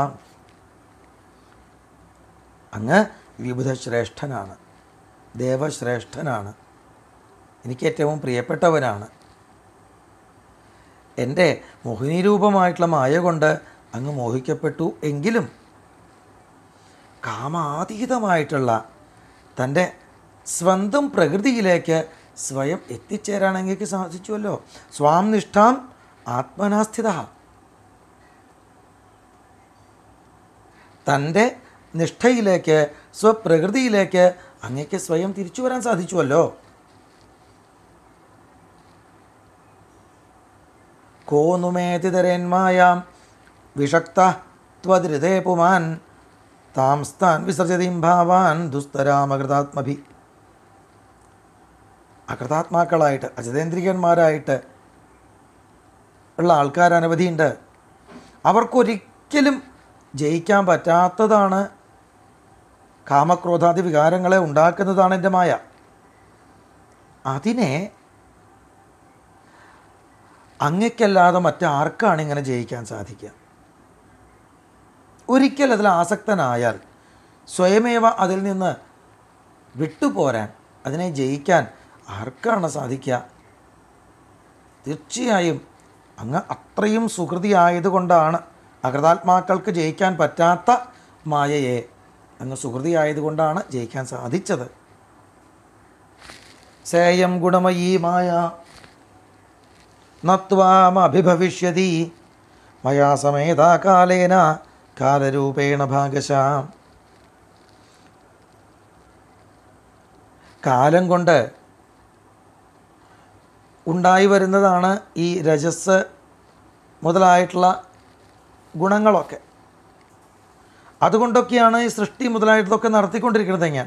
[SPEAKER 2] അങ്ങ് വിബുധശ്രേഷ്ഠനാണ് ദേവശ്രേഷ്ഠനാണ് എനിക്ക് ഏറ്റവും പ്രിയപ്പെട്ടവനാണ് എൻ്റെ മോഹിനീരൂപമായിട്ടുള്ള മായ കൊണ്ട് അങ്ങ് മോഹിക്കപ്പെട്ടു എങ്കിലും കാമാതീതമായിട്ടുള്ള തൻ്റെ സ്വന്തം പ്രകൃതിയിലേക്ക് സ്വയം എത്തിച്ചേരാൻ അങ്ങേക്ക് സാധിച്ചുവല്ലോ സ്വാം നിഷ്ഠാം ആത്മനാസ്ഥിത തൻ്റെ നിഷ്ഠയിലേക്ക് സ്വപ്രകൃതിയിലേക്ക് അങ്ങേക്ക് സ്വയം തിരിച്ചു വരാൻ സാധിച്ചുവല്ലോ കോന്നുമേതിതരന്മായാം വിഷക്ത ത്വദൃതേ പുമാൻ താം സ്ഥാൻ വിസർജതീം ഭാവാൻ ദുസ്തരാമകൃതാത്മഭി അകൃതാത്മാക്കളായിട്ട് അജിതേന്ദ്രികന്മാരായിട്ട് ഉള്ള ആൾക്കാർ അനവധിയുണ്ട് അവർക്കൊരിക്കലും ജയിക്കാൻ പറ്റാത്തതാണ് കാമക്രോധാദി വികാരങ്ങളെ ഉണ്ടാക്കുന്നതാണ് എൻ്റെ മായ അതിനെ അങ്ങയ്ക്കല്ലാതെ മറ്റാർക്കാണ് ഇങ്ങനെ ജയിക്കാൻ സാധിക്കുക ഒരിക്കൽ അതിൽ ആസക്തനായാൽ സ്വയമേവ അതിൽ നിന്ന് വിട്ടുപോരാൻ അതിനെ ജയിക്കാൻ ആർക്കാണ് സാധിക്കുക തീർച്ചയായും അങ്ങ് അത്രയും സുഹൃതി ആയതുകൊണ്ടാണ് അകൃതാത്മാക്കൾക്ക് ജയിക്കാൻ പറ്റാത്ത മായയെ അങ്ങ് സുഹൃതി ആയതുകൊണ്ടാണ് ജയിക്കാൻ സാധിച്ചത് സേയം ഗുണമയീ മായ നത്വാമഭിഭവിഷ്യതി മയാ സമേതാ കാലേന കാലരൂപേണ ഭാഗശാം കാലം കൊണ്ട് ഉണ്ടായി വരുന്നതാണ് ഈ രജസ് മുതലായിട്ടുള്ള ഗുണങ്ങളൊക്കെ അതുകൊണ്ടൊക്കെയാണ് ഈ സൃഷ്ടി മുതലായിട്ടതൊക്കെ നടത്തിക്കൊണ്ടിരിക്കുന്നത് ഞാൻ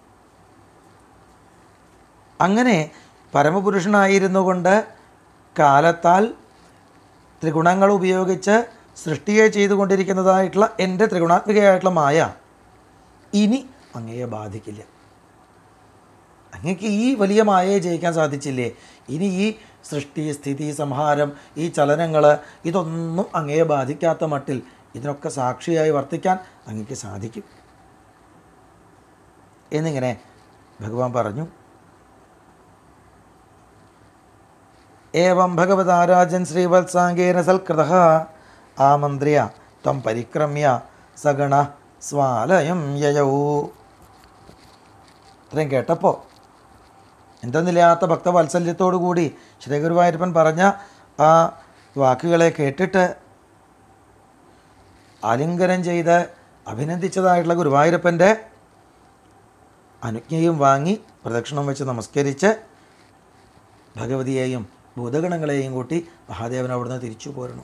[SPEAKER 2] അങ്ങനെ പരമപുരുഷനായിരുന്നു കൊണ്ട് കാലത്താൽ ത്രിഗുണങ്ങൾ ഉപയോഗിച്ച് സൃഷ്ടിയെ ചെയ്തുകൊണ്ടിരിക്കുന്നതായിട്ടുള്ള എൻ്റെ ത്രിഗുണാത്മികയായിട്ടുള്ള മായ ഇനി അങ്ങയെ ബാധിക്കില്ല അങ്ങക്ക് ഈ വലിയ മായയെ ജയിക്കാൻ സാധിച്ചില്ലേ ഇനി ഈ സൃഷ്ടി സ്ഥിതി സംഹാരം ഈ ചലനങ്ങൾ ഇതൊന്നും അങ്ങയെ ബാധിക്കാത്ത മട്ടിൽ ഇതിനൊക്കെ സാക്ഷിയായി വർത്തിക്കാൻ അങ്ങക്ക് സാധിക്കും എന്നിങ്ങനെ ഭഗവാൻ പറഞ്ഞു ഏവം ഭഗവതാരാജൻ ശ്രീവത്സാംഗേന സൽകൃത ആമന്ത്ര്യ ത്വം പരിക്രമ്യ സഗണ സ്വാലയം യയൗ ഇത്രയും കേട്ടപ്പോൾ എന്തെന്നില്ലാത്ത ഭക്തവാത്സല്യത്തോടു കൂടി ശ്രീ ഗുരുവായൂരപ്പൻ പറഞ്ഞ ആ വാക്കുകളെ കേട്ടിട്ട് ആലിംഗനം ചെയ്ത് അഭിനന്ദിച്ചതായിട്ടുള്ള ഗുരുവായൂരപ്പൻ്റെ അനുജ്ഞയും വാങ്ങി പ്രദക്ഷിണം വെച്ച് നമസ്കരിച്ച് ഭഗവതിയെയും ഭൂതഗണങ്ങളെയും കൂട്ടി മഹാദേവൻ അവിടുന്ന് തിരിച്ചു പോരണം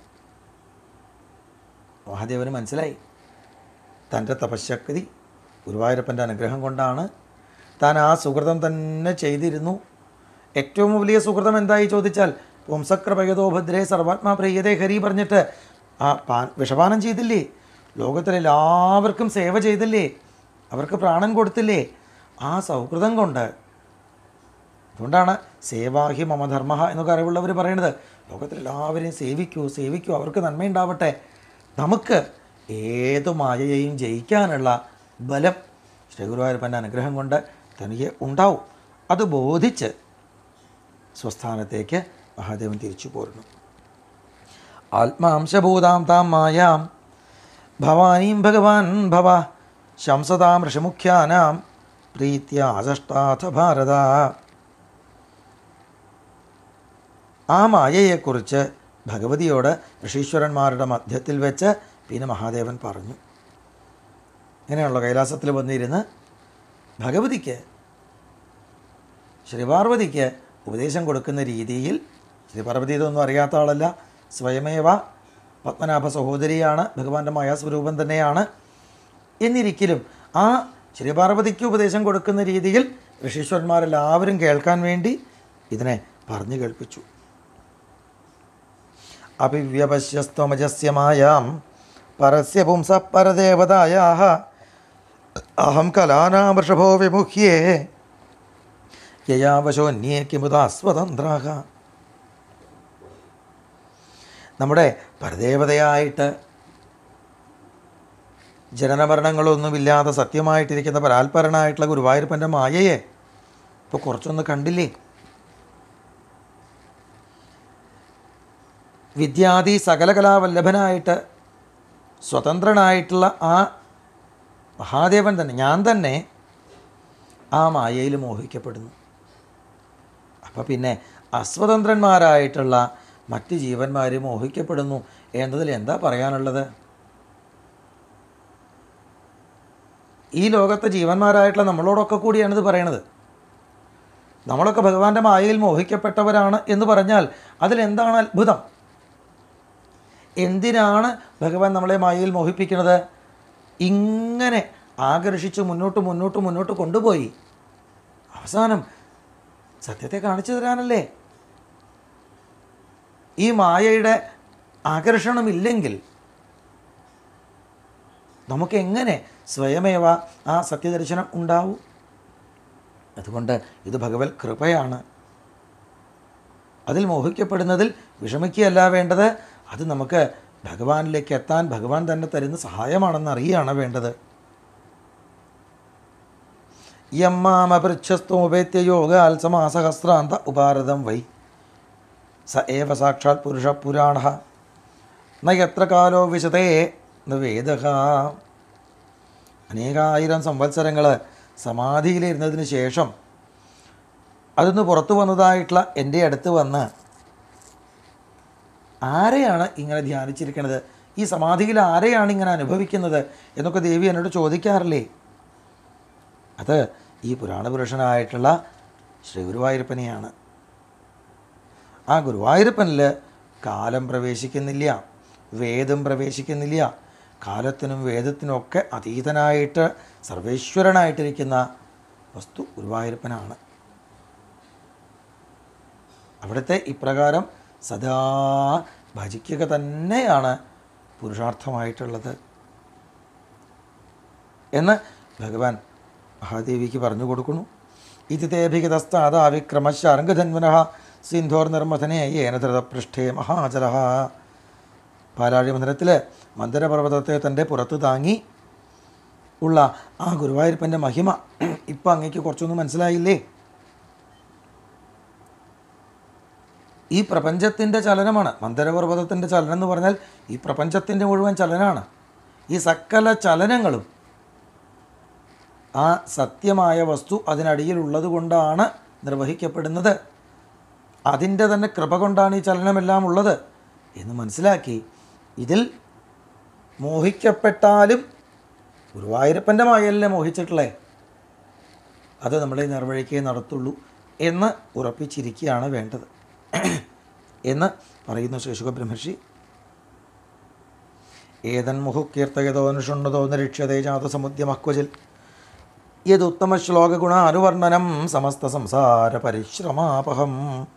[SPEAKER 2] മഹാദേവന് മനസ്സിലായി തൻ്റെ തപശക്തി ഗുരുവായൂരപ്പൻ്റെ അനുഗ്രഹം കൊണ്ടാണ് താൻ ആ സുഹൃതം തന്നെ ചെയ്തിരുന്നു ഏറ്റവും വലിയ സുഹൃതം എന്തായി ചോദിച്ചാൽ വംസക്രപയതോ ഭദ്രേ സർവാത്മാ പ്രിയതേ ഹരി പറഞ്ഞിട്ട് ആ പാൻ വിഷപാനം ചെയ്തില്ലേ ലോകത്തിലെല്ലാവർക്കും സേവ ചെയ്തില്ലേ അവർക്ക് പ്രാണൻ കൊടുത്തില്ലേ ആ സൗഹൃദം കൊണ്ട് അതുകൊണ്ടാണ് സേവാഹി മമധർമ്മ എന്നൊക്കെ അറിവുള്ളവർ പറയുന്നത് ലോകത്തിലെല്ലാവരെയും സേവിക്കൂ സേവിക്കൂ അവർക്ക് നന്മയുണ്ടാവട്ടെ നമുക്ക് ഏതു മായയെയും ജയിക്കാനുള്ള ബലം ശ്രീ ഗുരുവായൂരപ്പൻ്റെ അനുഗ്രഹം കൊണ്ട് തനിക്ക് ഉണ്ടാവും അത് ബോധിച്ച് സ്വസ്ഥാനത്തേക്ക് മഹാദേവൻ തിരിച്ചു പോരുന്നു ആത്മാംശഭൂതാം താം മായാം ഭവാനീം ഭഗവാൻ ഭവ ശംസതാം ഋഷിമുഖ്യാനാം പ്രീത്യാചഷ്ടാഥ ഭാരത ആ മായയെക്കുറിച്ച് ഭഗവതിയോട് ഋഷീശ്വരന്മാരുടെ മധ്യത്തിൽ വെച്ച് പിന്നെ മഹാദേവൻ പറഞ്ഞു ഇങ്ങനെയുള്ള കൈലാസത്തിൽ വന്നിരുന്ന് ഭഗവതിക്ക് ശ്രീപാർവതിക്ക് ഉപദേശം കൊടുക്കുന്ന രീതിയിൽ ശ്രീപാർവതി ഇതൊന്നും അറിയാത്ത ആളല്ല സ്വയമേവ പത്മനാഭ സഹോദരിയാണ് ഭഗവാന്റെ മായാസ്വരൂപം തന്നെയാണ് എന്നിരിക്കലും ആ ശ്രീപാർവതിക്ക് ഉപദേശം കൊടുക്കുന്ന രീതിയിൽ ഋഷീശ്വരന്മാരെല്ലാവരും കേൾക്കാൻ വേണ്ടി ഇതിനെ പറഞ്ഞു കേൾപ്പിച്ചു അഭിവ്യപശ്യസ്ത്വമജസ്യ മായാം പരസ്യ പുംസ പരദേവതായാ അഹം കലാനാമൃഷഭോ വിമുഖ്യേ യയാവശോന്യേ കിമുതാ സ്വതന്ത്രാഹ നമ്മുടെ പരദേവതയായിട്ട് ജനനമരണങ്ങളൊന്നുമില്ലാതെ സത്യമായിട്ടിരിക്കുന്ന പരാൽപരനായിട്ടുള്ള ഗുരുവായൂരപ്പൻ്റെ മായയെ ഇപ്പോൾ കുറച്ചൊന്ന് കണ്ടില്ലേ വിദ്യാദി സകല കലാവല്ലഭനായിട്ട് സ്വതന്ത്രനായിട്ടുള്ള ആ മഹാദേവൻ തന്നെ ഞാൻ തന്നെ ആ മായയിൽ മോഹിക്കപ്പെടുന്നു അപ്പോൾ പിന്നെ അസ്വതന്ത്രന്മാരായിട്ടുള്ള മറ്റ് ജീവന്മാർ മോഹിക്കപ്പെടുന്നു എന്നതിൽ എന്താ പറയാനുള്ളത് ഈ ലോകത്തെ ജീവന്മാരായിട്ടുള്ള നമ്മളോടൊക്കെ കൂടിയാണ് ഇത് പറയണത് നമ്മളൊക്കെ ഭഗവാന്റെ മായയിൽ മോഹിക്കപ്പെട്ടവരാണ് എന്ന് പറഞ്ഞാൽ അതിലെന്താണ് അത്ഭുതം എന്തിനാണ് ഭഗവാൻ നമ്മളെ മായയിൽ മോഹിപ്പിക്കുന്നത് ഇങ്ങനെ ആകർഷിച്ച് മുന്നോട്ട് മുന്നോട്ട് മുന്നോട്ട് കൊണ്ടുപോയി അവസാനം സത്യത്തെ കാണിച്ചു തരാനല്ലേ ഈ മായയുടെ ആകർഷണമില്ലെങ്കിൽ നമുക്ക് എങ്ങനെ സ്വയമേവ ആ സത്യദർശനം ഉണ്ടാവും അതുകൊണ്ട് ഇത് ഭഗവത് കൃപയാണ് അതിൽ മോഹിക്കപ്പെടുന്നതിൽ വിഷമിക്കുകയല്ല വേണ്ടത് അത് നമുക്ക് ഭഗവാനിലേക്ക് എത്താൻ ഭഗവാൻ തന്നെ തരുന്ന സഹായമാണെന്ന് അറിയുകയാണ് വേണ്ടത് യമ്മാമപൃച്ഛസ്തോപേത്യ യോഗാൽ സമാസഹസ്രാന്ത ഉപാരതം വൈ സ ഏവ സാക്ഷാത് പുരുഷ പുരാണ ന എത്ര കാലോ വിശതേ ന വേദ അനേകായിരം സംവത്സരങ്ങൾ സമാധിയിലിരുന്നതിന് ശേഷം അതിന്ന് പുറത്തു വന്നതായിട്ടുള്ള എൻ്റെ അടുത്ത് വന്ന് ആരെയാണ് ഇങ്ങനെ ധ്യാനിച്ചിരിക്കുന്നത് ഈ സമാധിയിൽ ആരെയാണ് ഇങ്ങനെ അനുഭവിക്കുന്നത് എന്നൊക്കെ ദേവി എന്നോട് ചോദിക്കാറില്ലേ അത് ഈ പുരാണപുരുഷനായിട്ടുള്ള ശ്രീ ഗുരുവായൂരപ്പനെയാണ് ആ ഗുരുവായൂരപ്പനിൽ കാലം പ്രവേശിക്കുന്നില്ല വേദം പ്രവേശിക്കുന്നില്ല കാലത്തിനും വേദത്തിനുമൊക്കെ അതീതനായിട്ട് സർവേശ്വരനായിട്ടിരിക്കുന്ന വസ്തു ഗുരുവായൂരപ്പനാണ് അവിടുത്തെ ഇപ്രകാരം സദാ ഭജിക്കുക തന്നെയാണ് പുരുഷാർത്ഥമായിട്ടുള്ളത് എന്ന് ഭഗവാൻ മഹാദേവിക്ക് പറഞ്ഞു കൊടുക്കുന്നു ഇതിതേഭിഗതസ്താദാവിക്രമശാരംഗധന്വന സിന്ധോർ നിർമ്മഥനെ ഏനധൃതപൃഷ്ഠേ മഹാജല പാലാഴി മന്ദിരത്തിൽ മന്ദിരപർവ്വതത്തെ തൻ്റെ പുറത്ത് താങ്ങി ഉള്ള ആ ഗുരുവായൂരപ്പൻ്റെ മഹിമ ഇപ്പം അങ്ങേക്ക് കുറച്ചൊന്നും മനസ്സിലായില്ലേ ഈ പ്രപഞ്ചത്തിൻ്റെ ചലനമാണ് മന്ദരപർവ്വതത്തിൻ്റെ ചലനം എന്ന് പറഞ്ഞാൽ ഈ പ്രപഞ്ചത്തിൻ്റെ മുഴുവൻ ചലനമാണ് ഈ സകല ചലനങ്ങളും ആ സത്യമായ വസ്തു അതിനടിയിലുള്ളത് കൊണ്ടാണ് നിർവഹിക്കപ്പെടുന്നത് അതിൻ്റെ തന്നെ കൃപ കൊണ്ടാണ് ഈ ചലനമെല്ലാം ഉള്ളത് എന്ന് മനസ്സിലാക്കി ഇതിൽ മോഹിക്കപ്പെട്ടാലും ഗുരുവായൂരപ്പൻ്റെ മായല്ലേ മോഹിച്ചിട്ടുള്ളേ അത് നമ്മളെ നിർവഴിക്കേ നടത്തുള്ളൂ എന്ന് ഉറപ്പിച്ചിരിക്കുകയാണ് വേണ്ടത് എന്ന് പറയുന്നു ശേഷുക ബ്രഹ്മർഷി ഏതൻ മുഹു കീർത്തയതോ അനുഷുണ്ണതോ നിരീക്ഷ്യതേ ജാതസമുദ്യമക്വജിൽ യതുത്തമ ശ്ലോക ഗുണ അനുവർണ്ണനം സമസ്ത സംസാര പരിശ്രമാപഹം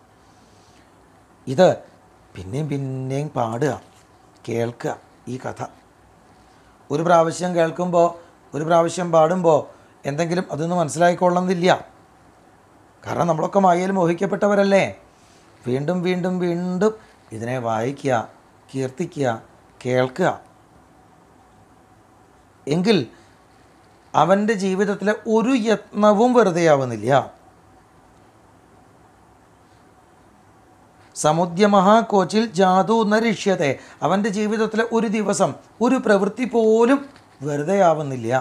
[SPEAKER 2] ഇത് പിന്നെയും പിന്നെയും പാടുക കേൾക്കുക ഈ കഥ ഒരു പ്രാവശ്യം കേൾക്കുമ്പോൾ ഒരു പ്രാവശ്യം പാടുമ്പോൾ എന്തെങ്കിലും അതൊന്നും മനസ്സിലായിക്കൊള്ളുന്നില്ല കാരണം നമ്മളൊക്കെ മായയിൽ മോഹിക്കപ്പെട്ടവരല്ലേ വീണ്ടും വീണ്ടും വീണ്ടും ഇതിനെ വായിക്കുക കീർത്തിക്കുക കേൾക്കുക എങ്കിൽ അവൻ്റെ ജീവിതത്തിലെ ഒരു യത്നവും വെറുതെ ആവുന്നില്ല സമുദ്യമഹാകോച്ചിൽ ജാതു നരിഷ്യത്തെ അവൻ്റെ ജീവിതത്തിലെ ഒരു ദിവസം ഒരു പ്രവൃത്തി പോലും വെറുതെ ആവുന്നില്ല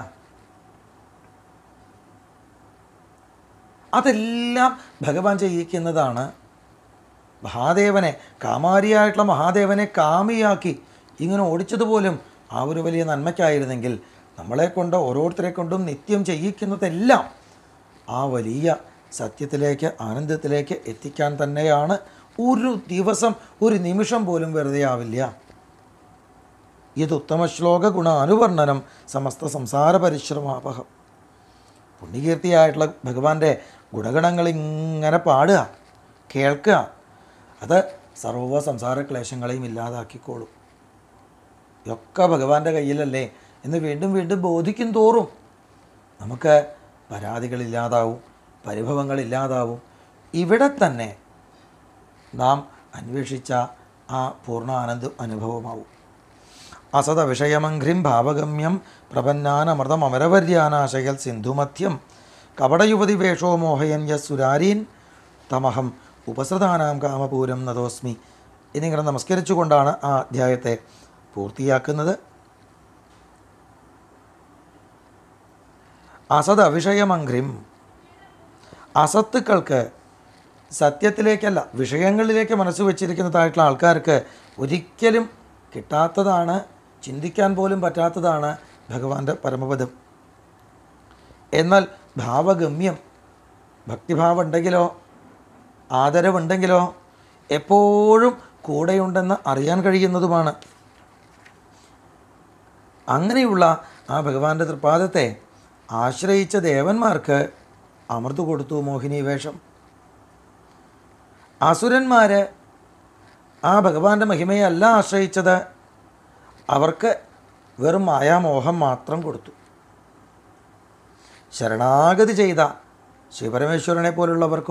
[SPEAKER 2] അതെല്ലാം ഭഗവാൻ ചെയ്യിക്കുന്നതാണ് മഹാദേവനെ കാമാരിയായിട്ടുള്ള മഹാദേവനെ കാമിയാക്കി ഇങ്ങനെ ഓടിച്ചതുപോലും ആ ഒരു വലിയ നന്മയ്ക്കായിരുന്നെങ്കിൽ നമ്മളെ കൊണ്ട് ഓരോരുത്തരെ കൊണ്ടും നിത്യം ചെയ്യിക്കുന്നതെല്ലാം ആ വലിയ സത്യത്തിലേക്ക് ആനന്ദത്തിലേക്ക് എത്തിക്കാൻ തന്നെയാണ് ഒരു ദിവസം ഒരു നിമിഷം പോലും വെറുതെ ആവില്ല ഇത് ഉത്തമ ശ്ലോക ഗുണാനുവർണ്ണനം സമസ്ത സംസാര പരിശ്രമാപഹം പുണ്യകീർത്തിയായിട്ടുള്ള ഭഗവാന്റെ ഗുണഗണങ്ങൾ ഇങ്ങനെ പാടുക കേൾക്കുക അത് സർവ്വ സംസാര ക്ലേശങ്ങളെയും ഇല്ലാതാക്കിക്കോളും ഇതൊക്കെ ഭഗവാന്റെ കയ്യിലല്ലേ എന്ന് വീണ്ടും വീണ്ടും ബോധിക്കും തോറും നമുക്ക് പരാതികളില്ലാതാവും പരിഭവങ്ങളില്ലാതാവും ഇവിടെ തന്നെ നാം അന്വേഷിച്ച ആ പൂർണ്ണ ആനന്ദ അനുഭവമാവും അസത വിഷയമഘ്രിം ഭാവഗമ്യം പ്രപന്നാനമൃതം അമരവര്യാനാശയൽ സിന്ധുമധ്യം കപടയുവതി വേഷോ മോഹയൻ യസുരാരീൻ തമഹം ഉപസൃതാനാം കാമപൂരം നതോസ്മി എന്നിങ്ങനെ നമസ്കരിച്ചുകൊണ്ടാണ് ആ അധ്യായത്തെ പൂർത്തിയാക്കുന്നത് അസത് അവിഷയമഘ്രിം അസത്തുക്കൾക്ക് സത്യത്തിലേക്കല്ല വിഷയങ്ങളിലേക്ക് മനസ്സ് വെച്ചിരിക്കുന്നതായിട്ടുള്ള ആൾക്കാർക്ക് ഒരിക്കലും കിട്ടാത്തതാണ് ചിന്തിക്കാൻ പോലും പറ്റാത്തതാണ് ഭഗവാന്റെ പരമപദം എന്നാൽ ഭാവഗമ്യം ഭക്തിഭാവം ഉണ്ടെങ്കിലോ ആദരവുണ്ടെങ്കിലോ എപ്പോഴും കൂടെയുണ്ടെന്ന് അറിയാൻ കഴിയുന്നതുമാണ് അങ്ങനെയുള്ള ആ ഭഗവാന്റെ തൃപ്പാദത്തെ ആശ്രയിച്ച ദേവന്മാർക്ക് അമൃത് കൊടുത്തു മോഹിനി വേഷം അസുരന്മാർ ആ ഭഗവാന്റെ മഹിമയല്ല ആശ്രയിച്ചത് അവർക്ക് വെറും മായാമോഹം മാത്രം കൊടുത്തു ശരണാഗതി ചെയ്ത ശിവപരമേശ്വരനെ പോലുള്ളവർക്കോ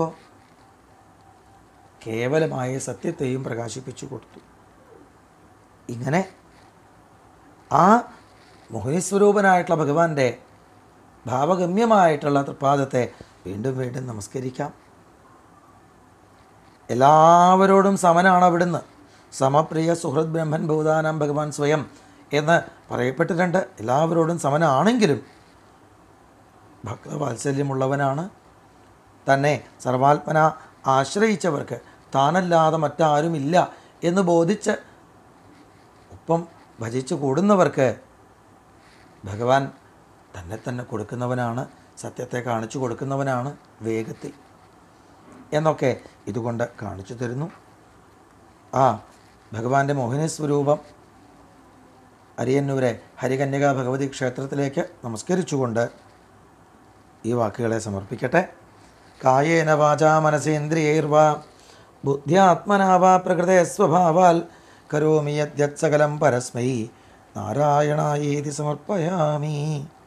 [SPEAKER 2] കേവലമായ സത്യത്തെയും പ്രകാശിപ്പിച്ചു കൊടുത്തു ഇങ്ങനെ ആ മോഹിനിസ്വരൂപനായിട്ടുള്ള ഭഗവാന്റെ ഭാവഗമ്യമായിട്ടുള്ള തൃപ്പാദത്തെ വീണ്ടും വീണ്ടും നമസ്കരിക്കാം എല്ലാവരോടും സമനാണ് അവിടുന്ന് സമപ്രിയ സുഹൃത് ബ്രഹ്മൻ ഭൂതാനം ഭഗവാൻ സ്വയം എന്ന് പറയപ്പെട്ടിട്ടുണ്ട് എല്ലാവരോടും സമനാണെങ്കിലും ഭക്തവാത്സല്യമുള്ളവനാണ് തന്നെ സർവാത്മന ആശ്രയിച്ചവർക്ക് താനല്ലാതെ മറ്റാരുമില്ല എന്ന് ബോധിച്ച് ഒപ്പം ഭജിച്ചു കൂടുന്നവർക്ക് ഭഗവാൻ തന്നെ തന്നെ കൊടുക്കുന്നവനാണ് സത്യത്തെ കാണിച്ചു കൊടുക്കുന്നവനാണ് വേഗത്തിൽ എന്നൊക്കെ ഇതുകൊണ്ട് കാണിച്ചു തരുന്നു ആ ഭഗവാന്റെ മോഹിനി സ്വരൂപം അരിയന്നൂരെ ഹരികന്യക ഭഗവതി ക്ഷേത്രത്തിലേക്ക് നമസ്കരിച്ചുകൊണ്ട് ഈ വാക്കുകളെ സമർപ്പിക്കട്ടെ കായേന വാചാ മനസേന്ദ്രിയൈർവാ ബുദ്ധ്യാത്മനാവാ പ്രകൃതേ സ്വഭാവാൽ കരോമി യദ്യത് സകലം പരസ്മൈ നാരായണായേതി സമർപ്പയാമി